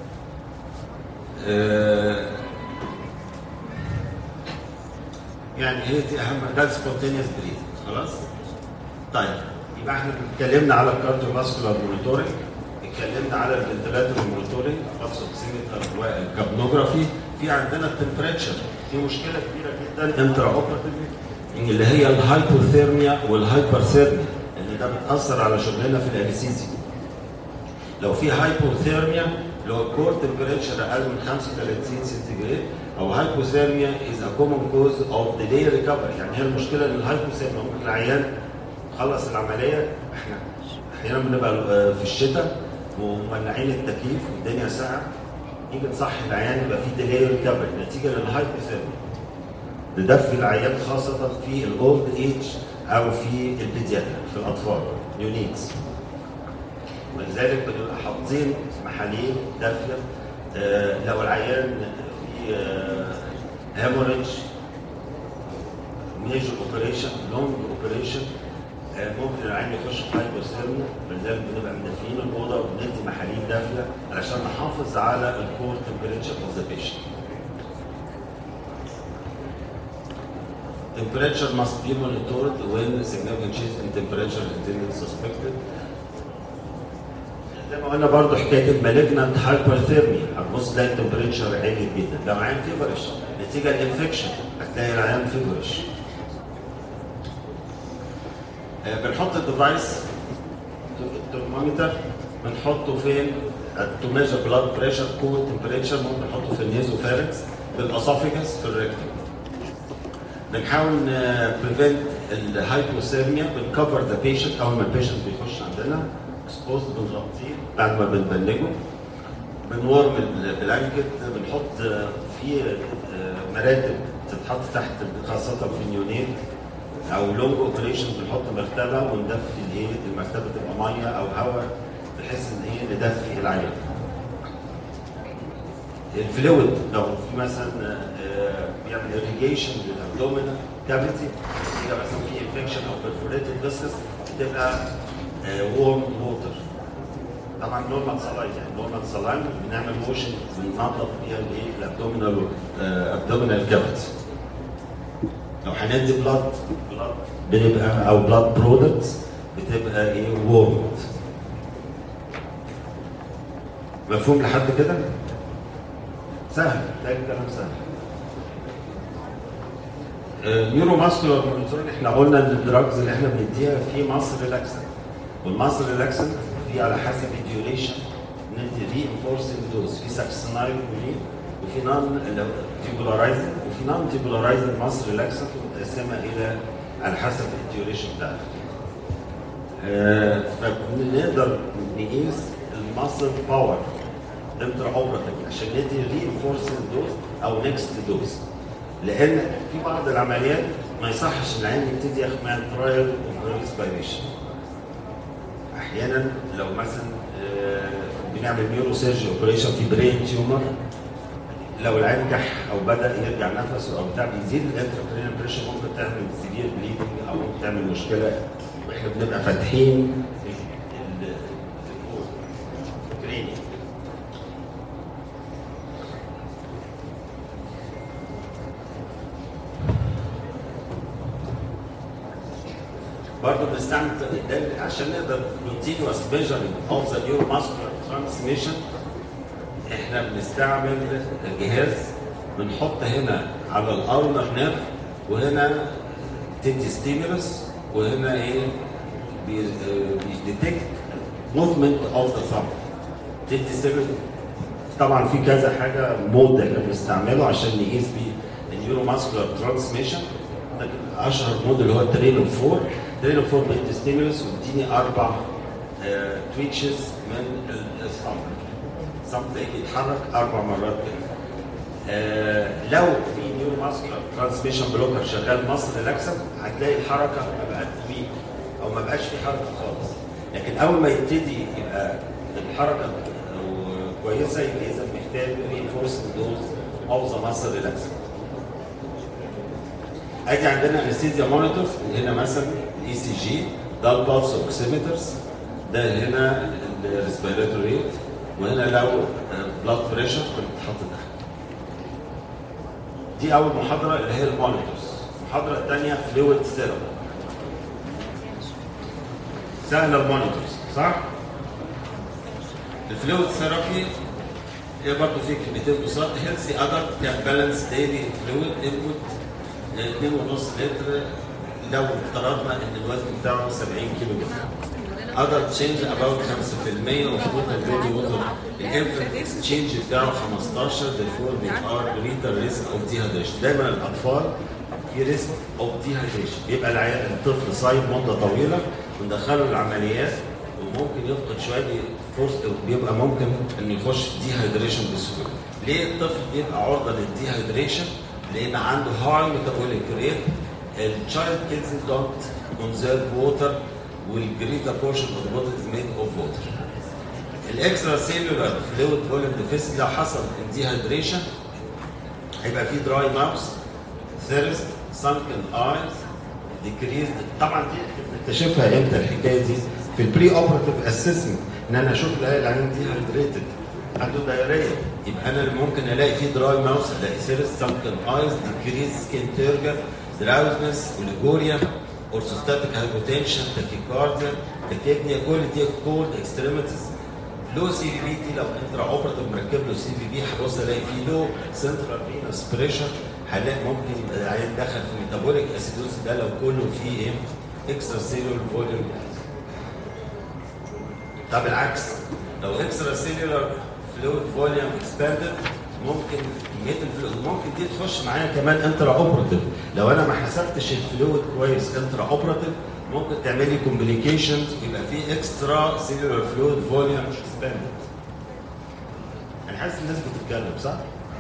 Speaker 1: يعني هي دي اهم ده سبونتينيوس بريد خلاص طيب يبقى احنا اتكلمنا على الكارديو فاسكولار مونيتورنج اتكلمنا على الفنتلاتور مونيتورنج خاصه بسيمتر والكابنوجرافي في عندنا التمبريتشر في مشكله كبيره جدا انترا اوبراتيف اللي هي الهايبوثيرميا والهايبرثيرميا اللي ده بتاثر على شغلنا في الانستيزيا لو في هايبوثيرميا لو الكور تمبريتشر اقل من 35 سنتيجراد او هايبوثيرميا از ا كومن كوز اوف ديلي ريكفري يعني هي المشكله ان الهايبوثيرميا ممكن العيان خلص العمليه احنا احيانا بنبقى في الشتاء ومولعين التكييف والدنيا ساقعه نيجي نصحي العيان يبقى في ديلي ريكفري نتيجه للهايبوثيرميا ندفي العيان خاصه في الاولد ايج او في البيدياتريك في الاطفال يونيتس ولذلك بنبقى حاطين محاليل دافيه آه لو العيان في آه هيموريدج ميجر اوبريشن لونج اوبريشن آه ممكن العيان يخش في هايبوثيرميا فلذلك بنبقى مدفيين الاوضه وبندي محاليل دافيه علشان نحافظ على الكور تمبريتشر اوف ذا بيشنت Temperature must be monitored when significant change in temperature is suspected. زي ما قلنا برضه حكايه المالجنانت هايبرثيرميا هتبص تلاقي التمبريتشر عالي جدا لو عيان فيفرش نتيجه الانفكشن هتلاقي العيان فيفرش آه بنحط الديفايس الترمومتر بنحطه فين؟ تو ميجر بلاد بريشر كول تمبريتشر ممكن نحطه في النيزو فارنكس في الاسوفيجاس في الريكتوم بنحاول بريفنت الهايبوثيرميا بنكفر ذا بيشنت اول ما البيشنت بيخش عندنا اكسبوزد بنغطيه بعد ما بنبلجه بنورم البلانكت بنحط في مراتب تتحط تحت خاصة في النيونيت او لونج اوبريشن بنحط مرتبة وندفي الايه المرتبة تبقى مية او هواء بحيث ان ايه ندفي العيان. الفلويد لو في مثلا بيعمل irrigation للابدومينال كافيتي يبقى مثلا في انفكشن او perforated vessels بتبقى وورم ووتر طبعا نورمال سلاين يعني نورمال سلاين بنعمل موشن بننظف بيها الايه الابدومينال ابدومينال كافيتي لو هندي بلاد بلاد بنبقى او بلاد برودكتس بتبقى ايه وورم مفهوم لحد كده؟ سهل ده الكلام سهل نيورو ماسكولار مونيتورنج احنا قلنا ان الدراجز اللي احنا بنديها في ماسل ريلاكسنت والماسل ريلاكسنت في على حسب الديوريشن ندي ري انفورسنج دوز في ساكسينايل كولين وفي نون تيبولارايزنج وفي نون تيبولارايزنج مصر ريلاكسنت متقسمه الى على حسب الديوريشن بتاعتها. آه، فبنقدر نقيس الماسل باور انتر اوبراتيف عشان ندي رينفورسنج دوز او نيكست دوز لان في بعض العمليات ما يصحش العين يبتدي ياخد معاها ترايل اوف ريسبيريشن احيانا لو مثلا آه، بنعمل نيورو سيرجي اوبريشن في برين تيومر لو العين كح او بدا يرجع نفسه او بتاع بيزيد الانتركرينال بريشر ممكن تعمل سيفير بليدنج او ممكن تعمل مشكله واحنا بنبقى فاتحين ال- ال- الكرينيا برضه بنستعمل ده عشان نقدر continuous measuring of the neuromuscular transmission احنا بنستعمل جهاز بنحط هنا على الالنر نيرف وهنا تدي ستيمولس وهنا ايه بيديتكت موفمنت اوف ذا ثumb تدي ستيمولس طبعا في كذا حاجه مود احنا بنستعمله عشان نقيس بيه النيورو ماسكولار ترانسميشن لكن اشهر مود اللي هو التريلو 4 التريلو 4 بيدي ستيمولس وبيديني اربع تويتشز من الثumb الثumb تلاقيه بيتحرك اربع مرات كده آه، لو في نيورو ماسكولار ترانسميشن بلوكر شغال مصر ريلاكسنت هتلاقي الحركه بقت ويك او ما بقاش في حركه خالص لكن اول ما يبتدي يبقى الحركه أو كويسه يبقى اذا محتاج رينفورس دوز اوف ذا ماسل ريلاكسنت ادي عندنا انستيزيا مونيتورز هنا مثلا الاي سي جي ده البالس اوكسيمترز ده هنا الريسبيراتوري ريت وهنا لو بلاد بريشر كنت حاطط ده دي اول محاضره اللي هي المونيتورز المحاضره الثانيه فلويد ثيرابي سهله المونيتورز صح الفلويد ثيرابي هي برضه في كلمتين بساط هيلثي ادلت كان بالانس ديلي فلويد انبوت 2.5 لتر لو افترضنا ان الوزن بتاعه 70 كيلو جرام other change about 5% of total body water الانفنت تشينج بتاعه 15 therefore they are greater risk of dehydration دايما الاطفال في ريسك اوف dehydration بيبقى العيال الطفل صايم مده طويله وندخله العمليات وممكن يفقد شويه فرص بيبقى ممكن انه يخش في dehydration بسهوله ليه الطفل بيبقى عرضه للديهايدريشن؟ لان عنده هاي ميتابوليك ريت التشايلد كيدز دونت كونزيرف ووتر والجريتر بورشن اوف ذا بودي از ميد اوف ووتر الاكسترا سيلولار فلويد فوليوم ديفيسيت لو حصل ديهايدريشن هيبقى في دراي ماوس ثيرست سانكن ايز ديكريز طبعا دي اكتشفها امتى الحكايه دي في البري اوبراتيف اسسمنت ان انا اشوف الاقي العيان دي هايدريتد عنده دايريه يبقى انا ممكن الاقي فيه دراي ماوس الاقي سيرس سانكن ايز ديكريز سكين تيرجر دراوزنس اوليجوريا اورثوستاتيك هايبوتنشن تاكيكارديا تاكيبنيا كل دي كولد اكستريميتيز لو سي في بي دي لو انترا اوبراتيف مركب له سي في بي هبص الاقي فيه لو سنترال فينس بريشر هلاقي ممكن يبقى العيان دخل في ميتابوليك اسيدوز ده لو كله فيه ايه اكسترا سيلول فوليوم طب العكس لو اكسترا سيلولار فلويد فوليوم اكسباندد ممكن كميه الفلويد ممكن دي تخش معايا كمان انترا اوبراتيف لو انا ما حسبتش الفلويد كويس انترا اوبراتيف ممكن تعمل لي كومبليكيشنز يبقى في اكسترا سيلولار فلويد فوليوم اكسباندد انا حاسس الناس بتتكلم صح؟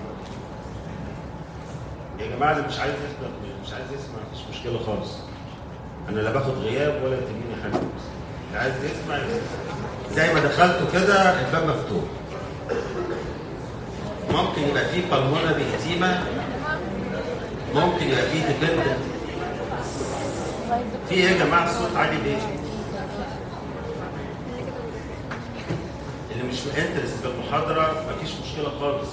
Speaker 1: يا جماعه اللي مش عايز يحضر مش عايز يسمع مفيش مشكله خالص انا لا باخد غياب ولا يتمني حاجه اللي عايز يسمع يسمع زي ما دخلته كده الباب مفتوح ممكن يبقى فيه بالمونري اديما ممكن يبقى فيه ديبندنت في ايه يا جماعه الصوت عالي ليه؟ اللي مش انترست في المحاضره مفيش مشكله خالص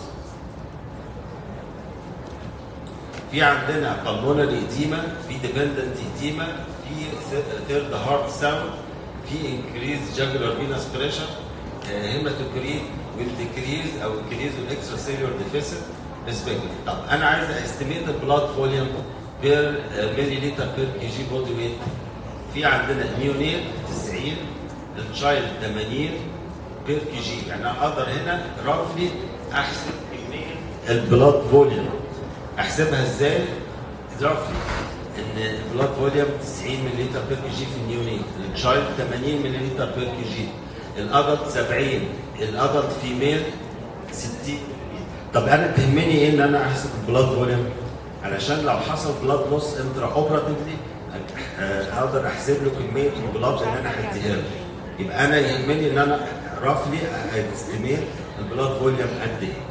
Speaker 1: في عندنا بالمونري اديما في ديبندنت اديما في ثيرد هارت ساوند في انكريز جاجولار فينس بريشر هيماتوكريت والديكريز او انكريز الاكسترا سيلولار ديفيسيت ريسبكتيف طب انا عايز استيميت البلاد فوليوم بير ملي لتر بير كي جي بودي ويت في عندنا نيونيت 90 التشايلد 80 بير كي جي يعني انا اقدر هنا رفلي احسب كميه البلاد فوليوم احسبها ازاي؟ رفلي ان البلاد فوليوم 90 ملل بير كي جي في النيونيت التشايلد 80 ملل بير كي جي الادلت 70 الادلت فيميل 60 طب انا تهمني ايه ان انا احسب البلاد فوليوم علشان لو حصل بلاد لوس انترا اوبراتيفلي اقدر احسب له كميه البلاد اللي انا هديها له يبقى انا يهمني ان انا رفلي استيميت البلاد فوليوم قد ايه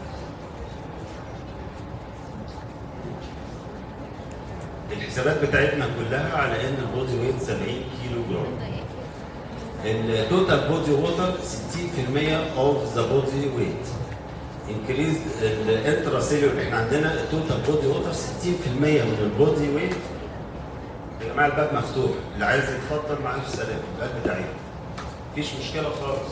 Speaker 1: الحسابات بتاعتنا كلها على ان البودي ويت 70 كيلو جرام التوتال بودي ووتر 60% اوف ذا بودي ويت انكريز الانترا سيلولر احنا عندنا التوتال بودي ووتر 60% من البودي ويت يا جماعه الباب مفتوح اللي عايز يتفضل معاه في السلام الباب بتاعي مفيش مشكله خالص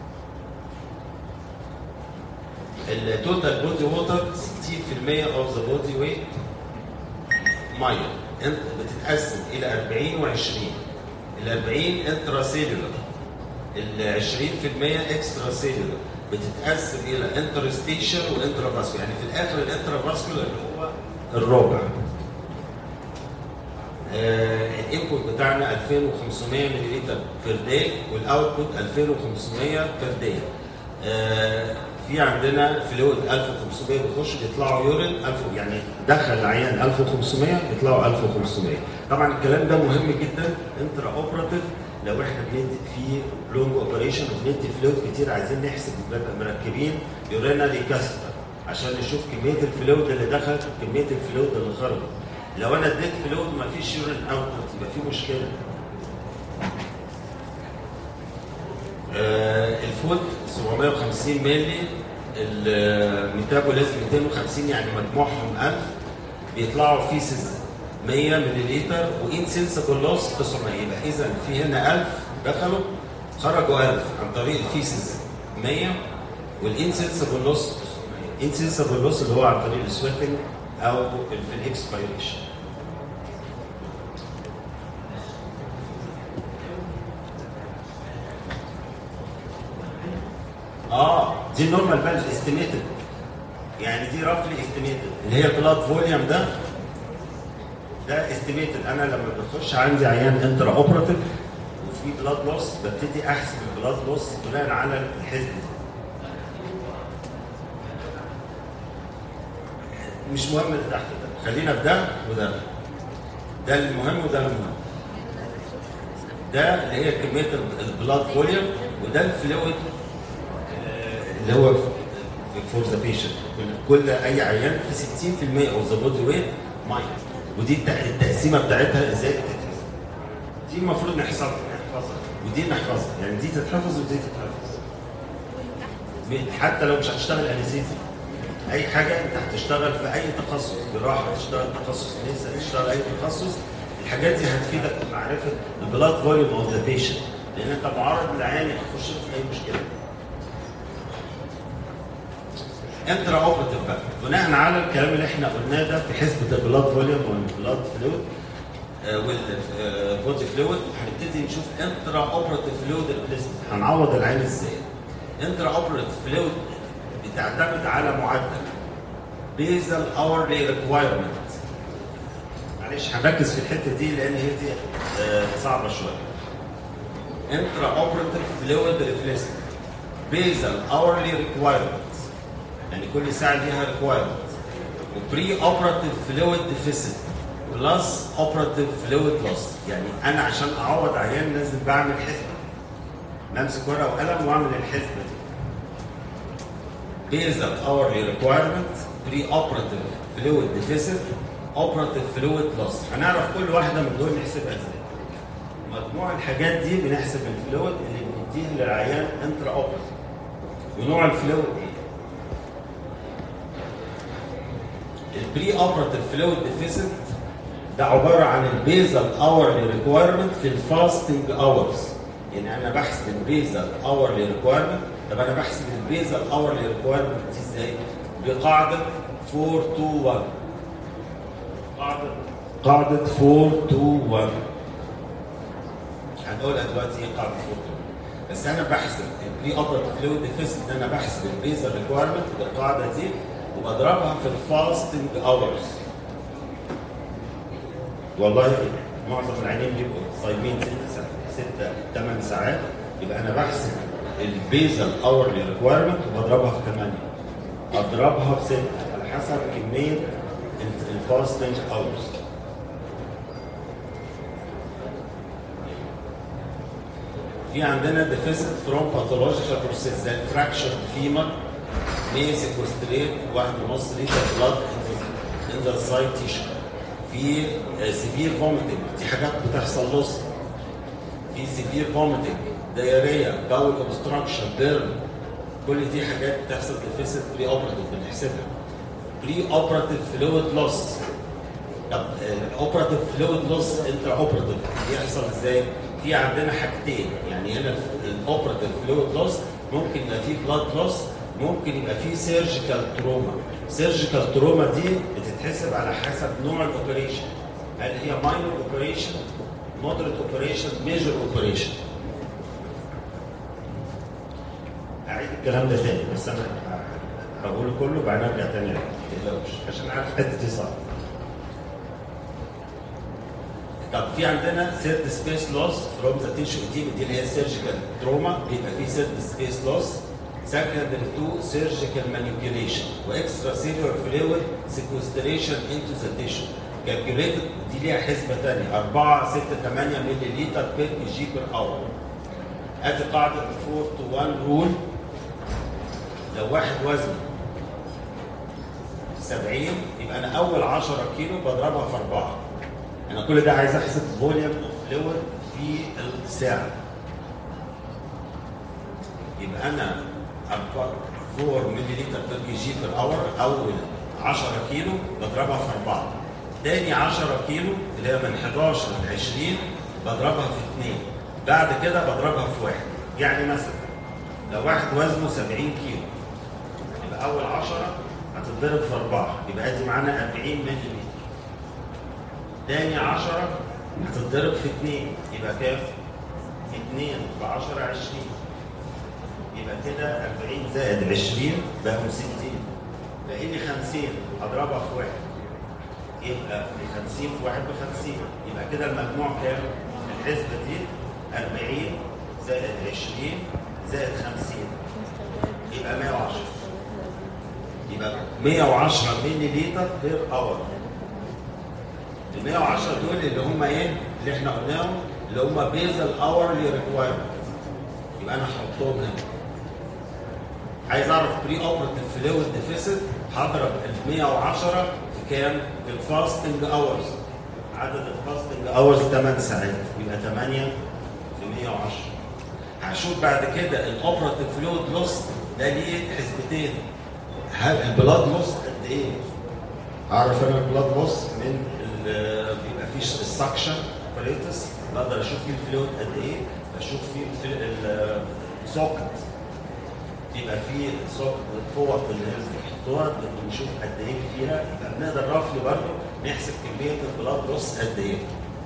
Speaker 1: التوتال بودي ووتر 60% اوف ذا بودي ويت ميه انت بتتقسم الى 40 و20 ال 40 انترا سيلولر ال 20% اكسترا سيلولر بتتقسم الى انترستيشن وانترا فاسكولار يعني في الاخر الانترا فاسكولار اللي هو الربع آه الانبوت بتاعنا 2500 ملل بير داي والاوتبوت 2500 بير داي آه في عندنا فلويد 1500 بيخش بيطلعوا يورين 1000 يعني دخل العيان 1500 يطلعوا 1500 طبعا الكلام ده مهم جدا انترا اوبراتيف لو احنا بندي في لونج اوبريشن وبندي فلويد كتير عايزين نحسب نبقى مركبين يورينالي كاستر عشان نشوف كميه الفلويد اللي دخل وكميه الفلويد اللي خرج لو انا اديت فلويد وما فيش يورين اوتبوت يبقى في مشكله آه الفود 750 مللي الميتابوليزم 250 يعني مجموعهم 1000 بيطلعوا فيسز 100 ملليلتر وانسنسبل لوس 900 يبقى اذا في هنا 1000 دخلوا خرجوا 1000 عن طريق الفيسز 100 والانسنسبل لوس 900 انسنسبل لوس اللي هو عن طريق السويتنج او في الاكسبيريشن اه دي النورمال فاليوز استيميتد يعني دي رفلي استيميتد اللي هي البلاد فوليوم ده ده استيميتد انا لما بخش عندي عيان انترا اوبراتيف وفي بلاد لوس ببتدي احسب البلاد لوس بناء على الحسبه دي مش مهم اللي تحت ده خلينا في ده وده ده المهم وده المهم ده اللي هي كميه البلاد فوليوم وده الفلويد اللي هو فور ذا بيشنت كل اي عيان في 60% اوف ذا بودي ويت ميه ودي التقسيمه بتاعتها ازاي بتتحسب دي المفروض نحفظها نحفظها ودي نحفظها يعني دي تتحفظ ودي تتحفظ حتى لو مش هتشتغل انستيزي اي حاجه انت هتشتغل في اي تخصص جراحه هتشتغل تخصص نساء هتشتغل اي تخصص الحاجات دي هتفيدك في معرفه البلاد فوليوم اوف ذا بيشنت لان انت معرض للعيان يخش في اي مشكله انترا اوبرتيف بقى بناء على الكلام اللي احنا قلناه ده في حسبه البلاد فوليوم والبلاد فلويد والبودي فلويد هنبتدي نشوف انترا اوبرتيف فلويد ريبليسمنت هنعوض العين ازاي انترا اوبرتيف فلويد بتعتمد على معدل بيزل اورلي ريكوايرمنت معلش هنركز في الحته دي لان هي دي صعبه شويه انترا اوبرتيف فلويد ريبليسمنت بيزل اورلي ريكوايرمنت يعني كل ساعه ليها ريكوايرمنت وبري اوبراتيف فلويد ديفيسيت بلس اوبراتيف فلويد لوس يعني انا عشان اعوض عيان لازم بعمل حسبه بمسك ورقه وقلم واعمل الحسبه دي بيزل اورلي ريكوايرمنت بري اوبراتيف فلويد ديفيسيت اوبراتيف فلويد لوس هنعرف كل واحده من دول نحسبها ازاي مجموع الحاجات دي بنحسب الفلويد اللي بنديه للعيان انترا اوبراتيف ونوع الفلويد ايه البري اوبراتيف فلويد ديفيسيت ده عباره عن البيزل اورلي ريكوايرمنت في الفاستنج اورز يعني انا بحسب البيزل اورلي ريكوايرمنت طب انا بحسب البيزل اورلي ريكوايرمنت دي ازاي؟ بقاعده 421 قاعده قاعده 421 هنقولها دلوقتي ايه قاعده 421 بس انا بحسب البري اوبراتيف فلويد ديفيسيت انا بحسب البيزل ريكوايرمنت بالقاعده دي وبضربها في الفاستنج اورز والله معظم العيانين بيبقوا صايمين ست ساعات ستة ثمان ساعات يبقى انا بحسب البيزل اورلي ريكويرمنت وبضربها في 8 اضربها في 6 على حسب كميه الفاستنج اورز في عندنا ديفيسيت فروم باثولوجيكال بروسيس زي فراكشر فيمر may sequestrate واحد ونص لتر بلاد in the side tissue في سيفير فوميتنج دي حاجات بتحصل لص في سيفير فوميتنج دايريا باول اوبستراكشن بيرن كل دي حاجات بتحصل ديفيسيت بري اوبراتيف بنحسبها بري اوبراتيف فلويد لوس طب الاوبراتيف فلويد لوس انترا اوبراتيف بيحصل ازاي؟ في عندنا حاجتين يعني هنا الاوبراتيف فلويد لوس ممكن يبقى فيه بلاد لوس ممكن يبقى فيه سيرجيكال تروما سيرجيكال تروما دي بتتحسب على حسب نوع الاوبريشن هل هي ماينور اوبريشن مودريت اوبريشن ميجر اوبريشن اعيد الكلام ده تاني بس انا هقوله كله بعدين ارجع تاني ما تقلقوش عشان عارف حته صعبه طب في عندنا سيرد سبيس لوس فروم ذا تيشو دي دي اللي هي سيرجيكال تروما بيبقى في سيرد سبيس لوس secondary to surgical manipulation واكسترا فلويد sequestration into the tissue calculated دي ليها حسبه ثانيه 4 6 8 مللي لتر بير جي بير اور ادي قاعده 4 to 1 رول لو واحد وزنه 70 يبقى انا اول 10 كيلو بضربها في 4 انا كل ده عايز احسب فوليوم فلويد في الساعه يبقى انا 4 مللي لتر بير جي بير اور اول 10 كيلو بضربها في 4 تاني 10 كيلو اللي هي من 11 ل 20 بضربها في 2 بعد كده بضربها في واحد يعني مثلا لو واحد وزنه 70 كيلو يبقى اول 10 هتتضرب في 4 يبقى ادي معانا 40 مللي لتر تاني 10 هتتضرب في 2 يبقى كام؟ 2 في 10 20 يبقى كده 40 زائد 20 بقوا 60 باقي لي 50 اضربها في واحد يبقى ب 50 في واحد ب 50 يبقى كده المجموع كام؟ الحسبه دي 40 زائد 20 زائد 50 يبقى 110 يبقى 110 مللي لتر بير اور ال 110 دول اللي هم ايه؟ اللي احنا قلناهم اللي هم بيزل اورلي ريكوايرمنت يبقى انا هحطهم هنا عايز اعرف بري اوبرتيف فلويد ديفيسيت هضرب ال 110 في كام؟ في الفاستنج اورز عدد الفاستنج اورز 8 ساعات يبقى 8 في 110 هشوف بعد كده الاوبرتيف فلويد لوس ده ليه حسبتين هل البلاد لوس قد ايه؟ اعرف انا البلاد لوس من بيبقى فيه السكشن بريتس بقدر اشوف فيه الفلويد قد ايه بشوف فيه السوكت يبقى في صوت فوط اللي هي بيحطوها بنشوف قد ايه فيها يبقى بنقدر رفلي برضه نحسب كميه البلاد لوس قد ايه.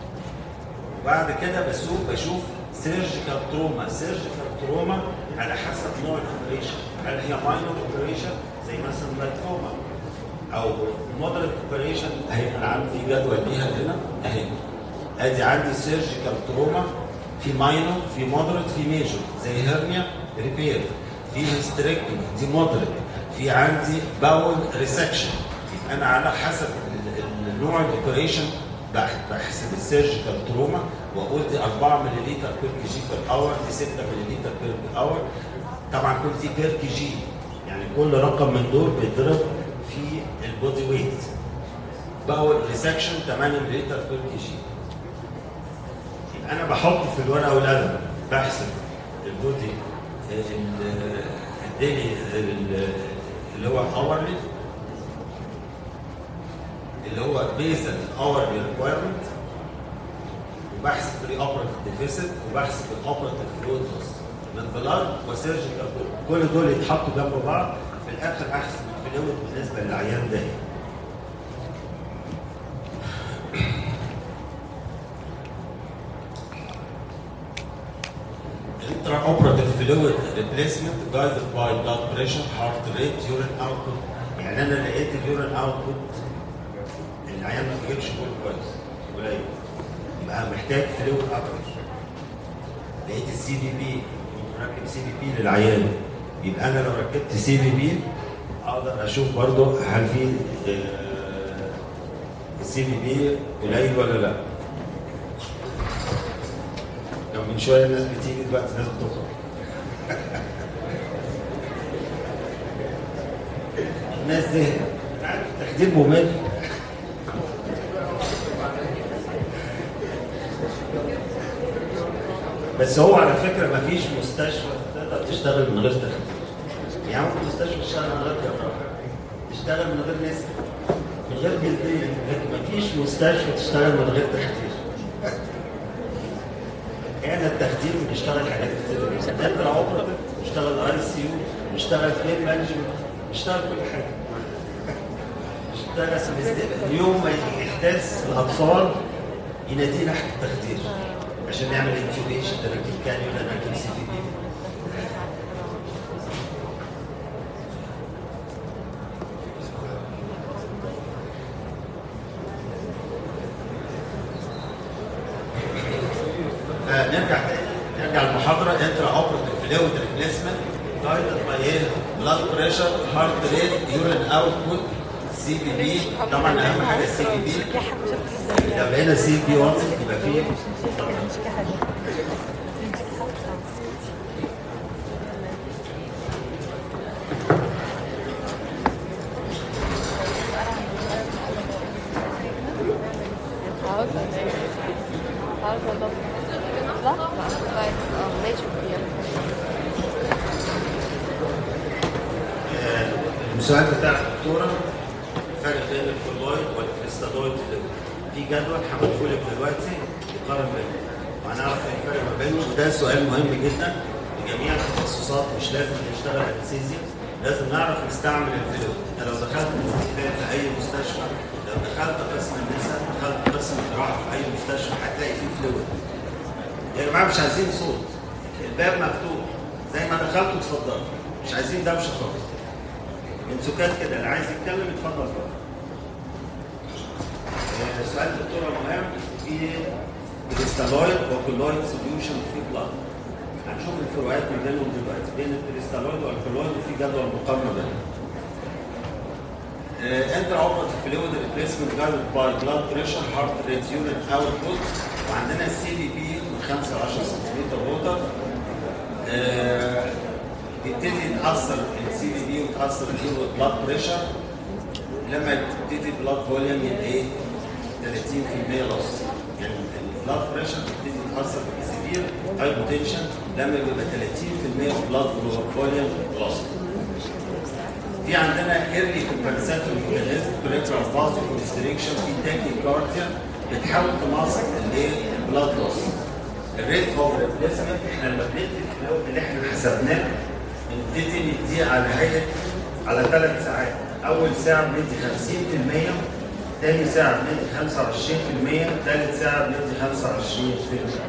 Speaker 1: وبعد كده بشوف بشوف سيرجيكال تروما سيرجيكال تروما على حسب نوع الاوبريشن هل هي ماينور اوبريشن زي مثلا لايكوما او مودريت اوبريشن اهي انا عندي في جدول ليها هنا اهي ادي عندي سيرجيكال تروما في ماينور في مودريت في ميجور زي هرنيا ريبير في هيستريكتومي دي مودريت في عندي باول ريسكشن يبقى انا على حسب النوع الاوبريشن بحسب السيرجيكال تروما واقول دي 4 ملل بير كي جي بير اور دي 6 ملل بير اور طبعا كل دي بير كي جي يعني كل رقم من دول بيتضرب في البودي ويت باول ريسكشن 8 ملل بير كي جي يبقى انا بحط في الورقه والقلم بحسب البودي الديلي اللي هو اورلي اللي هو بيزل اورلي ريكويرمنت وبحسب بري اوبرتيف ديفيسيت وبحسب الاوبرتيف فلويد لوس من بلاد وسيرجيكال كل دول يتحطوا جنب بعض في الاخر احسب الفلويد بالنسبه للعيان ده intraoperative fluid replacement guided by blood pressure, heart rate, urine output يعني انا لقيت اليورين اوتبوت العيان ما بيجيبش كل كويس قليل يبقى محتاج فلويد اكتر لقيت السي في بي راكب سي في بي للعيان يبقى انا لو ركبت سي في بي اقدر اشوف برضه هل في السي في بي قليل ولا لا كان من شويه الناس بتيجي دلوقتي الناس بتخرج الناس دي عارف تخدير ممل بس هو على فكره ما فيش مستشفى تقدر تشتغل من غير تخدير يعني ممكن مستشفى تشتغل من غير جراحه تشتغل من غير نسا من غير جلديه لكن ما فيش مستشفى تشتغل من غير تخدير احنا التخدير بنشتغل حاجات كتير نقدر اوبراتيف نشتغل اي سي يو نشتغل كلين مانجمنت نشتغل كل حاجه نشتغل اليوم ما يحتاج الاطفال ينادينا حق التخدير عشان نعمل انتيوبيشن نركب كانيولا نركب سي في بي فنرجع تاني نرجع المحاضره انترا اوبرتيف فلويد ريبليسمنت جايدد باي ايه؟ بلاد بريشر هارت ريت يورين اوتبوت سي بي بي طبعا اهم حاجه السي بي بي لو لقينا سي بي 1 يبقى فيه السؤال بتاع الدكتوره الفرق بين الكولويد والكريستالويد في جدول هقوله لك دلوقتي يقارن بينهم وهنعرف الفرق ما بينهم وده سؤال مهم جدا لجميع التخصصات مش لازم نشتغل انستيزيا لازم نعرف نستعمل الفلويد انت لو دخلت الاستقبال في اي مستشفى لو دخلت قسم النساء دخلت قسم الجراحه في اي مستشفى هتلاقي فيه فلويد يا جماعه مش عايزين صوت الباب مفتوح زي ما دخلتوا اتفضلوا مش عايزين دوشه خالص من سكات كده اللي عايز يتكلم اتفضل بره. سؤال الدكتوره مهم في كريستالويد وكولويد سوليوشن في بلاد. هنشوف الفروقات ما بينهم دلوقتي بين الكريستالويد والكولويد وفي جدول مقارنه بينهم. انتر اوبرت فلويد ريبليسمنت جايدد باي بلاد بريشر هارت ريت يورين اوتبوت وعندنا السي دي بي من 5 ل 10 سنتيمتر ووتر تبتدي تاثر السي دي بي وتاثر البلاد بريشر لما تبتدي البلاد فوليوم يبقى ايه 30% لوس يعني البلاد بريشر بتبتدي تاثر في سيفير هايبوتنشن لما بيبقى 30% بلاد فوليوم لوس في عندنا ايرلي كومبنساتوري ميكانيزم بريفرال فازو كونستريكشن في تاكي كارديا بتحاول تماصر الايه البلاد لوس الريت اوف ريبليسمنت احنا لما بندي الفلويد اللي احنا حسبناه بنبتدي نديه على هيئه على ثلاث ساعات اول ساعه بندي 50% ثاني ساعه بندي 25% ثالث ساعه بندي 25%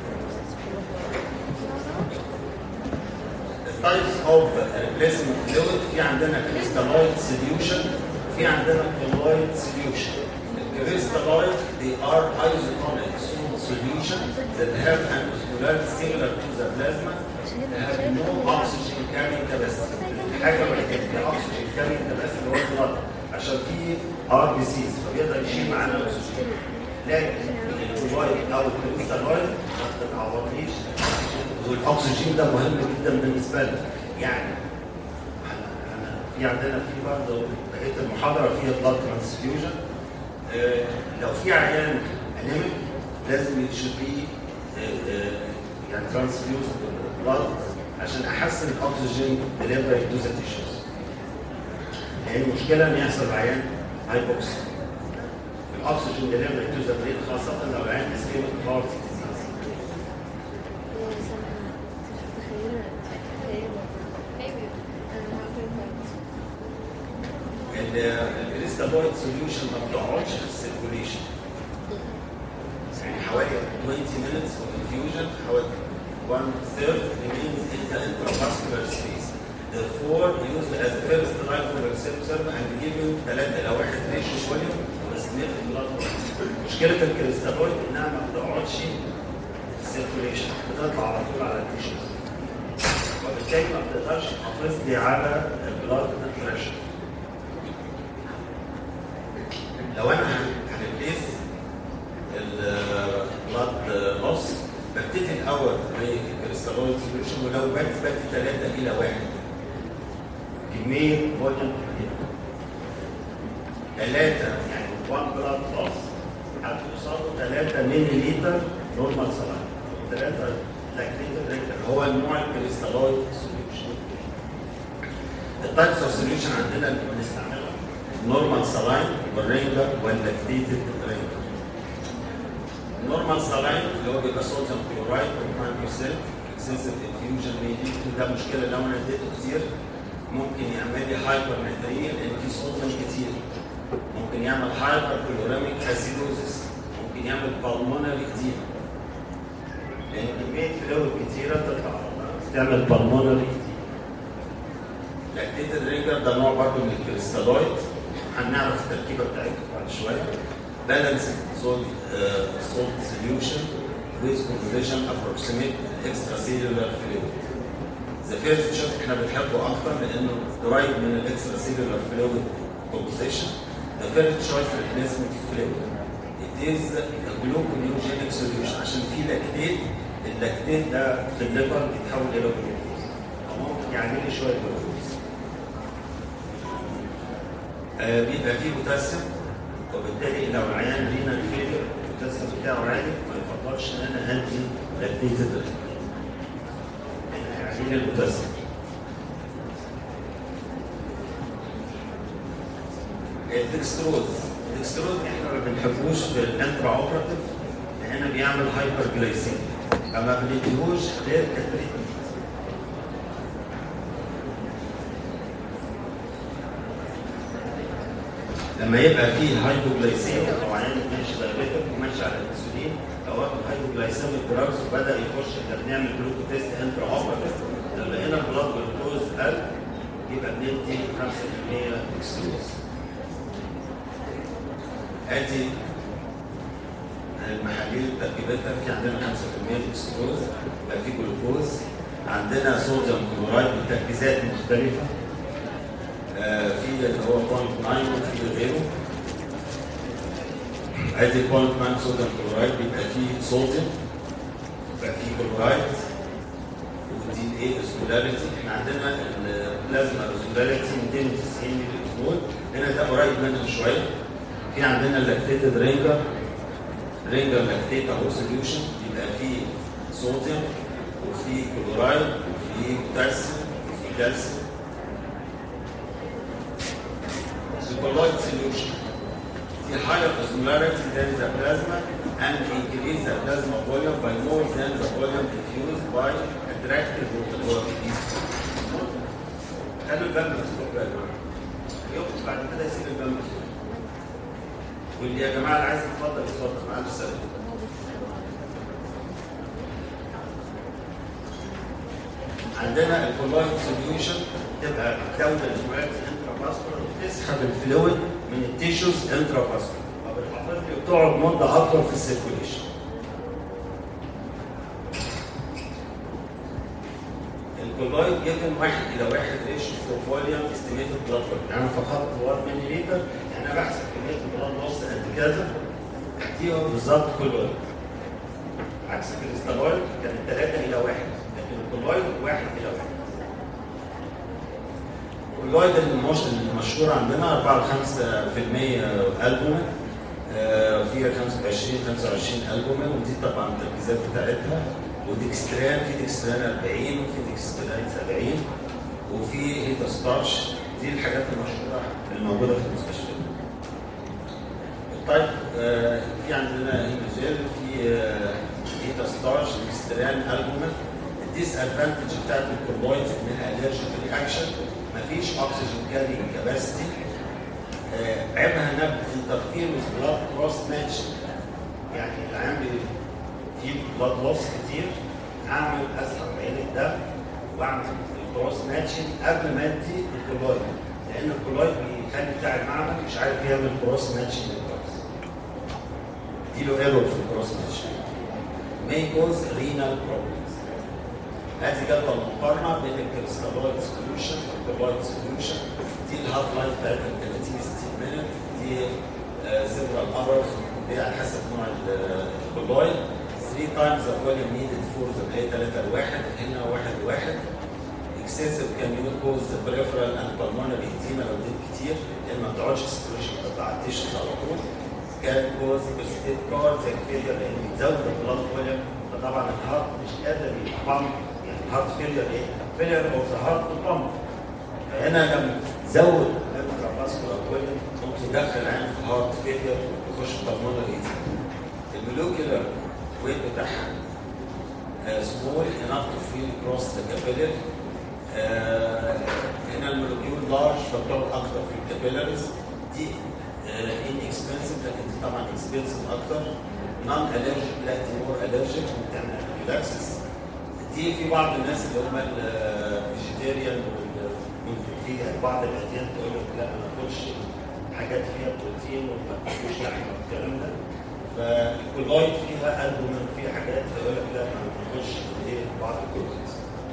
Speaker 1: التايبس اوف ريبليسمنت فلويد في عندنا كريستالويد سوليوشن في عندنا كولويد سوليوشن الكريستالويد they are isotonic solution that have an osmolarity similar to the plasma have no oxygen carrying capacity الحاجه الوحيده اللي فيها oxygen carrying capacity اللي هو البلد عشان في ار بي سيز فبيقدر يشيل معانا الاكسجين لكن الكلورايد او الكريستالويد ما بتتعوضنيش والاكسجين ده مهم جدا بالنسبه لنا يعني أنا في عندنا في برضه بقيه المحاضره فيها بلاد ترانسفيوجن لو في عيان انيميك لازم يشوف بيه يعني ترانسفيوز بلاد عشان احسن الاكسجين ديليفري تو ذا تيشوز لان المشكله ان يحصل عيان هايبوكسي الاكسجين ديليفري تو ذا برين خاصه لو العيان اسكيميك هارت ديزيز الكريستالويد سوليوشن ما بتقعدش في السيركوليشن يعني حوالي 20 minutes of infusion حوالي 1 third remains in the intravascular space therefore used as a first line for receptor and given 3 الى 1 ratio volume واستمر blood مشكله الكريستالويد انها ما بتقعدش في السيركوليشن بتطلع على طول على التيشوز وبالتالي ما بتقدرش تحافظ لي على البلاد بريشر لو انا هنبليس البلاد لوس ببتدي الاول بالكريستالويد سوليوشن ولو بات بات 3 الى 1 كميه فوليوم كبيره 3 يعني 1 بلاد لوس هتوصل له 3 مللي لتر نورمال سلاين 3 لاكتيتد ريكتر هو النوع الكريستالويد سوليوشن التايبس اوف سوليوشن عندنا اللي بنستعملها نورمال سلاين والرينجر واللاكتيتد رينجر النورمال سلاين اللي هو بيبقى صوديوم كلورايد 1% اكسسيف انفيوجن ميدي ده مشكله لو انا اديته كتير ممكن يعمل لي هايبر نيتريا لان في صوديوم كتير ممكن يعمل هايبر كلوراميك اسيدوزس ممكن يعمل بالمونري كتير لان كميه فلويد كتيره تطلع تعمل بالمونري كتير لاكتيتد رينجر ده نوع برضه من الكريستالويد هنعرف التركيبه بتاعتها بعد شويه balanced salt, uh, salt solution with composition approximate extracellular fluid. The first shot احنا بنحبه اكتر لانه قريب من الاكستراسيلولار fluid composition. The first choice replacement fluid. It is a gluconeogenic solution عشان في لاكتيت اللاكتيت ده في الليفر بيتحول الى جلوكوز. فممكن يعمل لي شويه جلوكوز. آه بيبقى فيه بوتاسيوم وبالتالي لو العيان رينا الفيلر البوتاسيوم بتاعه عالي ما يفضلش ان انا ادي لاكتيتد يعني البوتاسيوم الدكستروز الدكستروز احنا ما بنحبوش في الانترا اوبراتيف لان بيعمل هايبر جلايسيميا فما بنديهوش غير كتريتمنت لما يبقى فيه هايبوجلايسيميا او عيان ماشي دايبيتك وماشي على الانسولين او واخد هايبوجلايسيميك دراجز وبدا يخش احنا بنعمل جلوكو تيست انترا اوبراتيف لما لقينا البلاد جلوكوز قل يبقى بندي 5% اكستروز ادي المحاليل تركيبتها في عندنا 5% اكستروز يبقى في جلوكوز عندنا صوديوم كلورايد بتركيزات مختلفه في اللي هو بوينت 9 وفي غيره ادي بوينت 9 صوديوم كلورايد بيبقى فيه صوديوم بيبقى فيه كلورايد ودي ايه اسمولاريتي احنا عندنا البلازما اسمولاريتي 290 ملي اسمول هنا ده قريب منها شويه في عندنا اللاكتيتد رينجر رينجر لاكتيت اهو سوليوشن بيبقى فيه صوديوم وفي كلورايد وفي بوتاسيوم وفي كالسيوم colloid solution. The higher osmolarity than the plasma and increase the plasma volume by more than the volume diffused by attractive water خلوا الباب مفتوح بقى يخرج بعد كده يسيب الباب مفتوح واللي يا جماعه اللي عايز يتفضل يتفضل مع الف سلامه عندنا الكولايد سوليوشن تبقى تولد الفلويد انترافاسكولار وتسحب الفلويد من التيشوز انترافاسكولار فبتحافظ لي وتقعد مده اطول في السيركوليشن الكولايد جيفن واحد الى واحد ريشيو فور فوليوم استيميتد بلاد فوليوم يعني انا فقدت 1 ملي لتر يعني انا بحسب كميه البلاد نص قد كذا دي بالظبط كولايد عكس الكريستالويد كانت 3 الى 1 لكن الكولايد 1 الى 1 الكولايد المشهور عندنا 4 5% البومين فيها 25 25 البومين ودي طبعا التركيزات بتاعتها وديكستران في ديكستران 40 وفي ديكستران 70 وفي هيتا ستارش دي الحاجات المشهوره الموجوده في المستشفى. طيب آه في عندنا هيموجيل في آه هيتا ستارش ديكستران البومين الديس ادفانتج بتاعت الكولايد انها الرجيك رياكشن مفيش اكسجين كارينج كاباسيتي عيبها انها بتنترفير with بلاد كروس ماتش يعني العيان فيه بلاد لوس كتير اعمل اسحب عين الدم واعمل الكروس ماتشنج قبل ما ادي الكولايد لان الكولايد بيخلي بتاع المعمل مش عارف يعمل كروس ماتشنج كويس دي له ايرور في الكروس ماتشنج may cause renal problems هذه جدول مقارنه بين الكريستالويد سوليوشن والكولايد سوليوشن دي الهاف لايف بتاعتها 30 60 مينت دي سيفرال اورز دي على حسب نوع الكولايد 3 times the volume needed for the اللي هي 3 لواحد هنا 1 لواحد excessive can you cause the peripheral and pulmonary edema لو اديت كتير لان ما بتقعدش سيتويشن بتاع التيشنز على طول كان كوز برستيت كارد زي فيلير لان بتزود البلاد فوليوم فطبعا الهارت مش قادر يبقى بامب يعني الهارت فيلير ايه؟ فيلير اوف ذا هارت بامب فهنا لما تزود الانترافاسكولار فوليوم ممكن يدخل عين في هارت فيلير ويخش بالمونري المولوكيولر ويت بتاعها سمول انف تو فيل كروس ذا كابيلر هنا المولوكيول لارج فبتقعد اكتر في الكابيلاريز دي ان اكسبنسيف لكن دي طبعا اكسبنسيف اكتر نون الرجيك لا دي مور الرجيك بتعمل انفلاكسس دي في بعض الناس اللي هم الفيجيتيريان في بعض الاديان تقول لك لا ما تاكلش حاجات فيها بروتين وما تاكلش لحمه والكلام ده فالكولايد فيها البومين فيها حاجات فيقول لك لا ما تاكلش ايه بعض الكولايد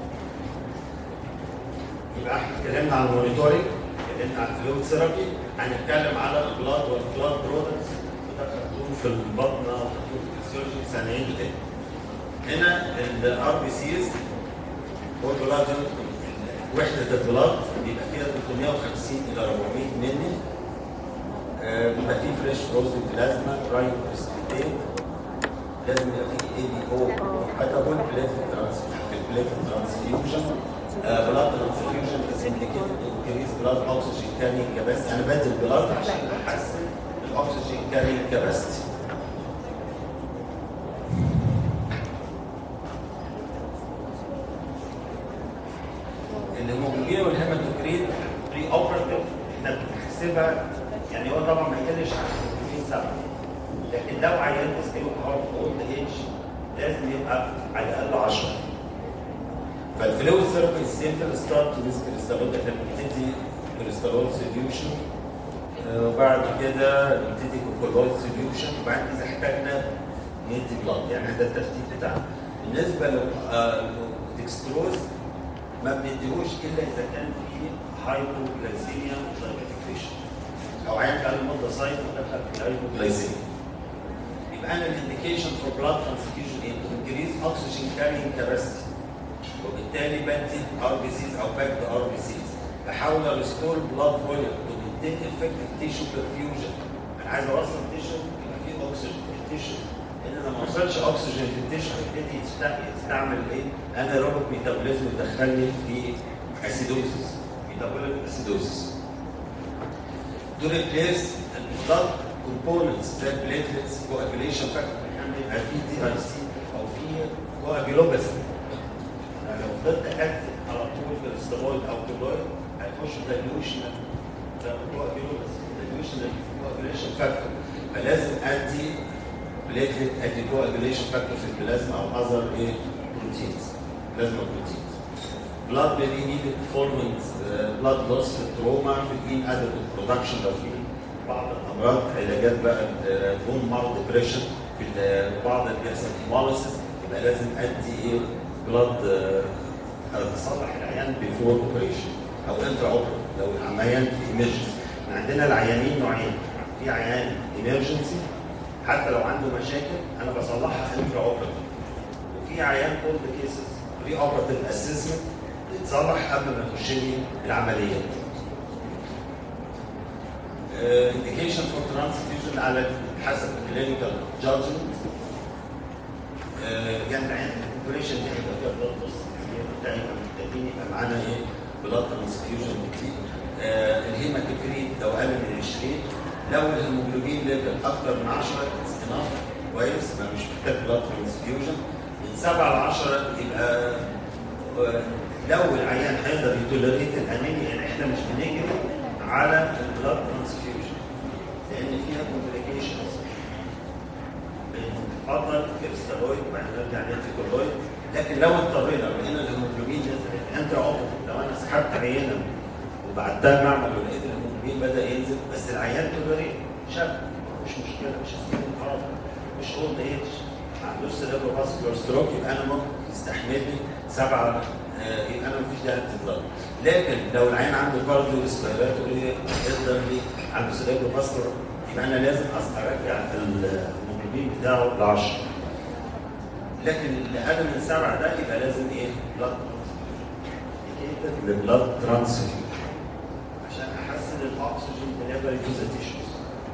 Speaker 1: يبقى احنا اتكلمنا عن المونيتورنج اتكلمنا عن الفلويد ثيرابي هنتكلم على البلاد والبلاد برودكتس وده خدتوه في البطنه وخدتوه في الفسيولوجي سنين تاني هنا الار بي سيز هو البلاد وحده البلاد بيبقى فيها 350 الى 400 مللي آه، بيبقى فيه فريش فروزن بلازما رايو بريسبيتيت لازم يبقى فيه اي بي او كاتابول بليتلت ترانس في البليتلت ترانسفيوجن بلاد ترانسفيوجن از انديكيتد انكريز بلاد اوكسجين كارينج كاباسيتي انا بدي البلاد عشان احسن الاكسجين كارينج كاباسيتي الهيموجلوبين والهيماتوكريت بري اوبراتيف احنا بنحسبها يعني هو طبعا ما يقلش عن 30 سنه لكن لو عيان اسكيلو هارت اولد ايج لازم يبقى على الاقل 10 فالفلويد ثيرابي سيمبل ستارت ويز كريستالويد احنا بنبتدي كريستالويد سوليوشن وبعد كده نبتدي كوكولويد سوليوشن وبعد كده احتاجنا ندي بلاد يعني ده الترتيب بتاعنا بالنسبه للدكستروز ما بنديهوش الا اذا كان في هايبوجلايسيميا ودايبيتيكيشن او عيان بقى مده صايم ودخل في الهايبوجلايسيميا يبقى انا الانديكيشن فور بلاد ترانسفيوجن ايه؟ انكريز اوكسجين كارينج كاباسيتي وبالتالي بدي ار بي سيز او باك ار بي سيز بحاول اريستور بلاد فوليوم وبالتالي افكتيف تيشو برفيوجن انا عايز اوصل تيشو يبقى فيه اكسجين في التيشو لان انا ما وصلش اكسجين في التيشو يبتدي يستعمل ايه؟ انايروبيك ميتابوليزم يدخلني في اسيدوزس ميتابوليك اسيدوزس to replace البلاد كومبوننتس زي البليتلتس كواجوليشن فاكتور يعني يبقى في دي اي سي او في كواجولوباسي يعني لو فضلت اكتب على طول كريستالويد او كولويد هيخش دايلوشن كواجولوباسي دايلوشن كواجوليشن فاكتور فلازم ادي بليتلت ادي كواجوليشن فاكتور في البلازما او اذر ايه بروتينز بلازما بروتينز blood may be needed following uh, blood loss في التروما في inadequate production لو في بعض الامراض علاجات بقى بون مارو ديبريشن في بعض اللي بيحصل هيموليسيس يبقى لازم ادي ايه بلاد اصلح العيان بيفور اوبريشن او انترا اوبرا لو العيان في ايمرجنسي عندنا العيانين نوعين في عيان ايمرجنسي حتى لو عنده مشاكل انا بصلحها انترا اوبرا وفي عيان كولد كيسز بري اوبراتيف اسسمنت يتصلح قبل ما يخش لي العمليه. انديكيشن فور ترانسفيوجن على حسب الكلينيكال جادجمنت. يعني العين الاوبريشن دي هيبقى فيها بلاد بص يبقى محتاجين يبقى معانا ايه بلاد ترانسفيوجن كتير. الهيماتوكريت لو اقل من 20 لو الهيموجلوبين ليفل اكتر من 10 اتس انف كويس ما مش محتاج بلاد ترانسفيوجن من 7 ل 10 يبقى لو العيان هيقدر يتولريت الانيميا يعني احنا مش بنجري على البلاد ترانسفيوجن لان فيها كومبليكيشنز بنفضل كريستالويد وبعدين نرجع ننتي كولويد لكن لو اضطرينا لقينا الهيموجلوبين نزلت انترا اوبريتيف لو انا سحبت عينه وبعتها المعمل ولقيت الهيموجلوبين بدا ينزل بس العيان تولري شاب مش مشكله مش سكين خالص مش اولد ايج ما عندوش سيريبرو فاسكولار ستروك يبقى انا ممكن يستحمل لي سبعه آه، يبقى انا مفيش داعي للتطلع لكن لو العين عنده كارديو ريسبيراتوري يقدر لي عنده سيريبرو فاسكولار يبقى انا لازم اصلا ارجع الهيموجلوبين بتاعه ل 10 لكن اللي اقل من سبعه ده يبقى لازم ايه؟ بلاد للبلاد ترانسفيوجن عشان احسن الاكسجين ديليفري تو ذا تيشوز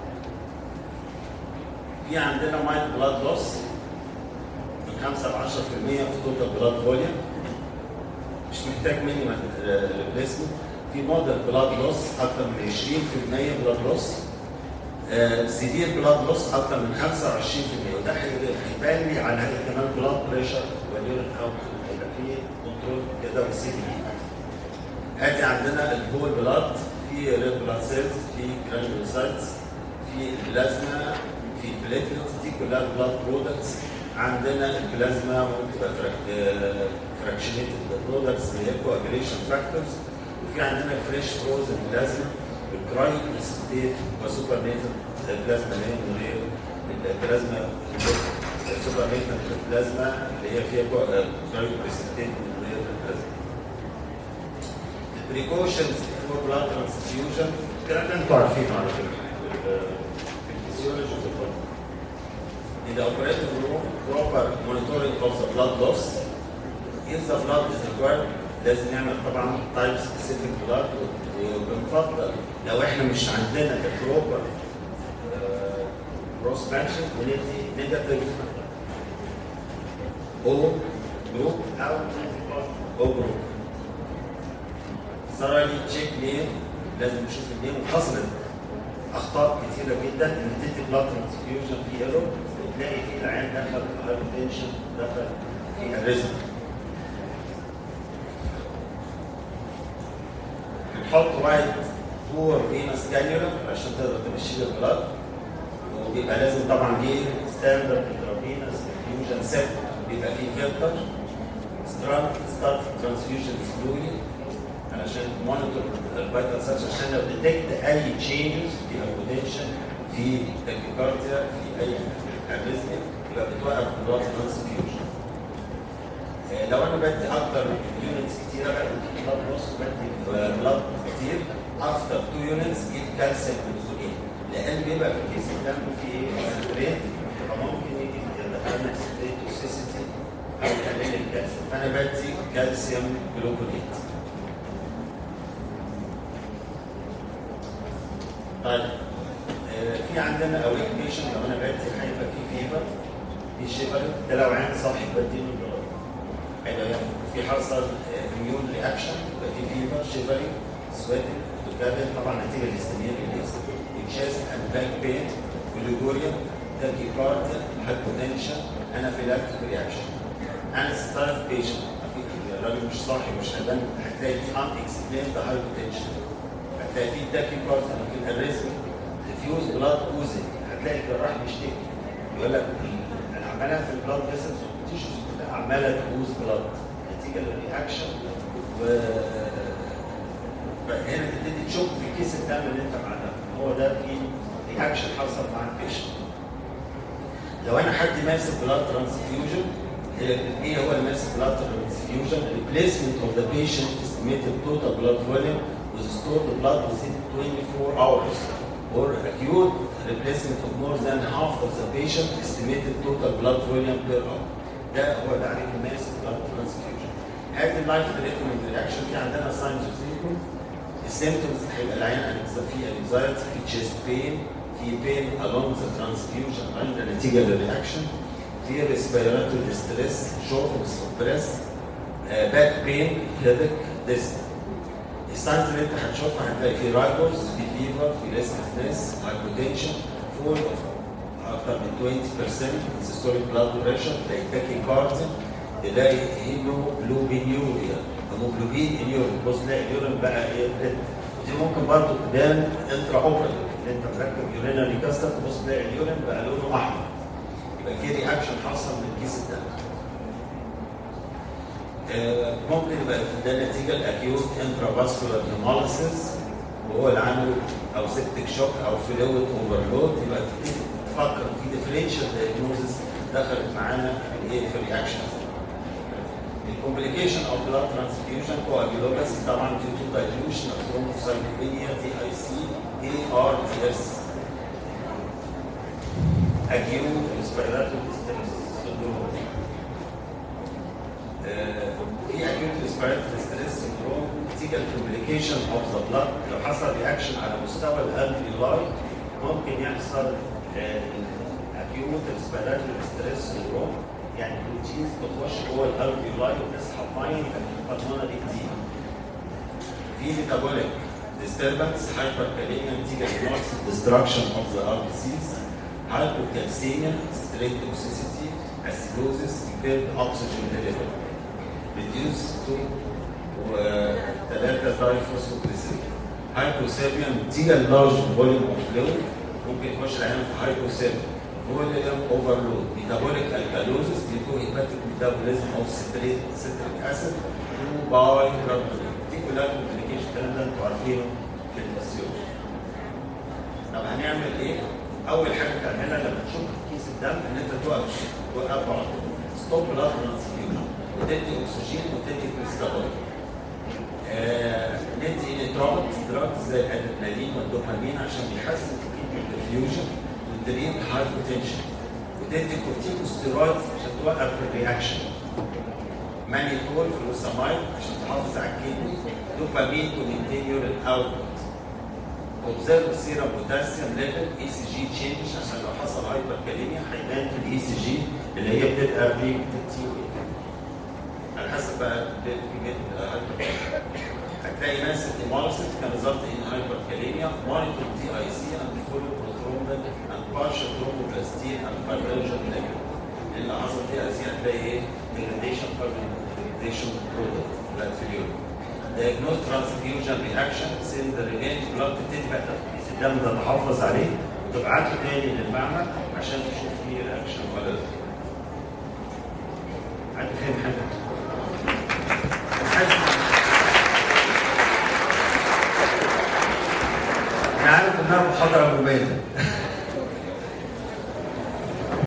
Speaker 1: في عندنا مايند بلاد لوس من 5 ل 10% في توتال بلاد فوليوم مش محتاج مينيمال ريبليسمنت في موديل بلاد لوس اكثر من 20% بلاد لوس سيفير بلاد لوس اكثر من 25% وده هيبان لي على كمان بلاد بريشر واليورين اوت هيبقى فيه كنترول كده وسي بي ادي عندنا الهول بلاد في ريد بلاد سيلز في جرانيولوسايتس في البلازما في البليتلتس دي كلها بلاد برودكتس عندنا البلازما ممكن تبقى فراكشنيتد برودكتس اللي هي كواجريشن فاكتورز وفي عندنا الفريش فروزن بلازما الكرايك بريسبتيت وسوبر نيتد البلازما اللي هي من غير البلازما السوبر نيتد البلازما اللي هي فيها كرايك بريسبتيت من غير البلازما precautions for blood transfusion الكلام ده انتوا عارفينه على فكره في الفسيولوجي وفي الطب. In the operating room, proper monitoring of the blood loss. If the blood is required, لازم نعمل طبعا type specific blood وبنفضل لو احنا مش عندنا البروبر كروس ماتشنج بندي نيجاتيف او جروب او او جروب ثرالي تشيك نيم لازم نشوف النيم وحصلت اخطاء كثيره جدا ان تدي بلاد ترانسفيوجن في ايرور وتلاقي في العيان دخل في هايبرتنشن دخل في اريزم بنحط وايت بور فينس كانيولا عشان تقدر تمشي له البلاد وبيبقى لازم طبعا ليه ستاندرد انترافينس انفيوجن سيت بيبقى فيه فلتر ستارت ستارت ترانسفيوجن سلولي علشان مونيتور الفيتال ساتش عشان لو ديتكت اي تشينجز في البوتنشال في تاكيكارديا في اي اريزميا يبقى بتوقف بلاد ترانسفيوجن لو انا بدي اكتر يونتس كتيره بقى بدي بلاد نص بدي بلاد كتير افتر تو يونتس جيب كالسيوم جلوكوجين لان بيبقى في الكيس الدم في سيتريت فممكن يجي يدخلنا سيتريت توكسيسيتي او يقلل الكالسيوم فانا بدي كالسيوم جلوكونيت طيب آه، في عندنا اويك بيشن لو انا بدي هيبقى في فيفر في شيفر ده لو عين صاحي بديله الدواء هيبقى يعني في حصل اميون رياكشن يبقى في فيفر شيفري سويتنج وكابل طبعا نتيجه للاستمير الشاست اند باك بين والليجوريا تاكيكارديا هايبوتنشن انافيلاكتيك رياكشن انا ستارف بيشن الراجل مش صاحي مش قلقان هتلاقي في ان اكسبلين هايبوتنشن هتلاقي في تاكيكارديا ممكن اريزمي ديفيوز بلاد اوزنج هتلاقي الجراح بيشتكي يقول لك انا عمالها في البلاد فيسلز والتيشوز كلها عماله تبوظ بلاد نتيجه للرياكشن و فهنا تبتدي تشك في كيس الدم اللي انت معاه هو ده في رياكشن حصل مع البيشنت لو انا حد ماسك بلاد ترانسفيوجن ايه هو اللي ماسك بلاد ترانسفيوجن replacement of the patient estimated total blood volume with stored blood within 24 hours or acute replacement of more than half of the patient estimated total blood volume per hour ده هو تعريف الماسك بلاد ترانسفيوجن هذه اللايف ثريتنج رياكشن في عندنا ساينز اوف السيمتومز هيبقى العيان في انكزايتي في تشيست بين في بين along the transfusion line نتيجه للرياكشن في ريسبيراتوري ستريس شورتنس اوف بريس باك بين هيدك ديسك الساينز اللي انت هتشوفها هتلاقي في رايبرز في فيفر في ريسكنس هايبوتنشن فول اوف اكثر من 20% سيستوليك بلاد بريشر تلاقي تاكي كارديا تلاقي هيموجلوبينيوريا هيموجلوبين اليورين بص تلاقي اليورين بقى ايه دي ممكن برضه تبان انترا اوبريتيف اللي انت مركب يورينري كاستر تبص تلاقي اليورين بقى لونه احمر يبقى في رياكشن حصل من كيس الدم آه، ممكن يبقى ده نتيجه الاكيوت انترافاسكولار هيموليسيس وهو اللي عنده او سيبتك شوك او فلويد اوفرلود يبقى تبتدي تفكر في ديفرنشال دايجنوزس دخلت معانا في الايه في الرياكشنز الكومبليكيشن اوف بلاد ترانسفيوجن كواجيلوباثي طبعا due to dilution of thrombocytopenia تي اي سي اي ار تي اس acute respiratory distress syndrome آه، في acute respiratory distress syndrome نتيجه الكومبليكيشن اوف ذا بلاد لو حصل رياكشن على مستوى الالفيولاي ممكن يحصل acute respiratory distress syndrome يعني بروتينز بتخش جوه الالفيولاي وتسحب ميه يبقى في البلمونري دي في ميتابوليك disturbance hyperkalemia نتيجه لنقص destruction of the RBCs hypocalcemia straight toxicity acidosis impaired oxygen delivery reduce to وثلاثة دايفوسفوجليسيريد هايبوثيرميا نتيجة لارج فوليوم اوف فلويد ممكن يخش العيان في هايبوثيرميا فوليوم اوفرلود ميتابوليك الكالوزيس ديتو هيباتيك ميتابوليزم اوف ستريت ستريك اسيد باي كاربونيت دي كلها كومبليكيشن الكلام ده انتوا عارفينه في الفسيولوجي طب هنعمل ايه؟ اول حاجه تعملها لما تشك في كيس الدم ان انت توقف توقف على طول ستوب بلاد ترانسفيوجن وتدي اكسجين وتدي كريستالويد آه ندي الكترونكس دراجز زي الادرينالين والدوبامين عشان بيحسن الكيدني الديفيوجن وتريد هايبوتنشن وتدي كورتيكوستيرويد عشان توقف الرياكشن مانيتول فلوسامايد عشان تحافظ على الكدني دوبامين تو مينتين يورين اوتبوت اوبزرف السيرم بوتاسيوم ليفل اي سي جي تشينج عشان لو حصل هايبر كاليميا هيبان في الاي سي جي اللي هي بتبقى بريك تي على حسب بقى كميه الهايبر هتلاقي ناس الهيموليسيس كان ريزلت ان هايبر كاليميا مونيتور تي اي سي اند فول بروترومبل اند بارشل ترومبوبلاستين اند فايبريشن ليفل اللي حصل تي اي سي هتلاقي ايه ديجريديشن ديجريديشن برودكت بتاعت في اليوم diagnose transfusion reaction send the revenge blood تتبع تقيس الدم ده تحافظ عليه وتبعته تاني للمعمل عشان تشوف فيه رياكشن ولا لا. حد فاهم حاجه؟ حاسس انا عارف انها محاضره مميزه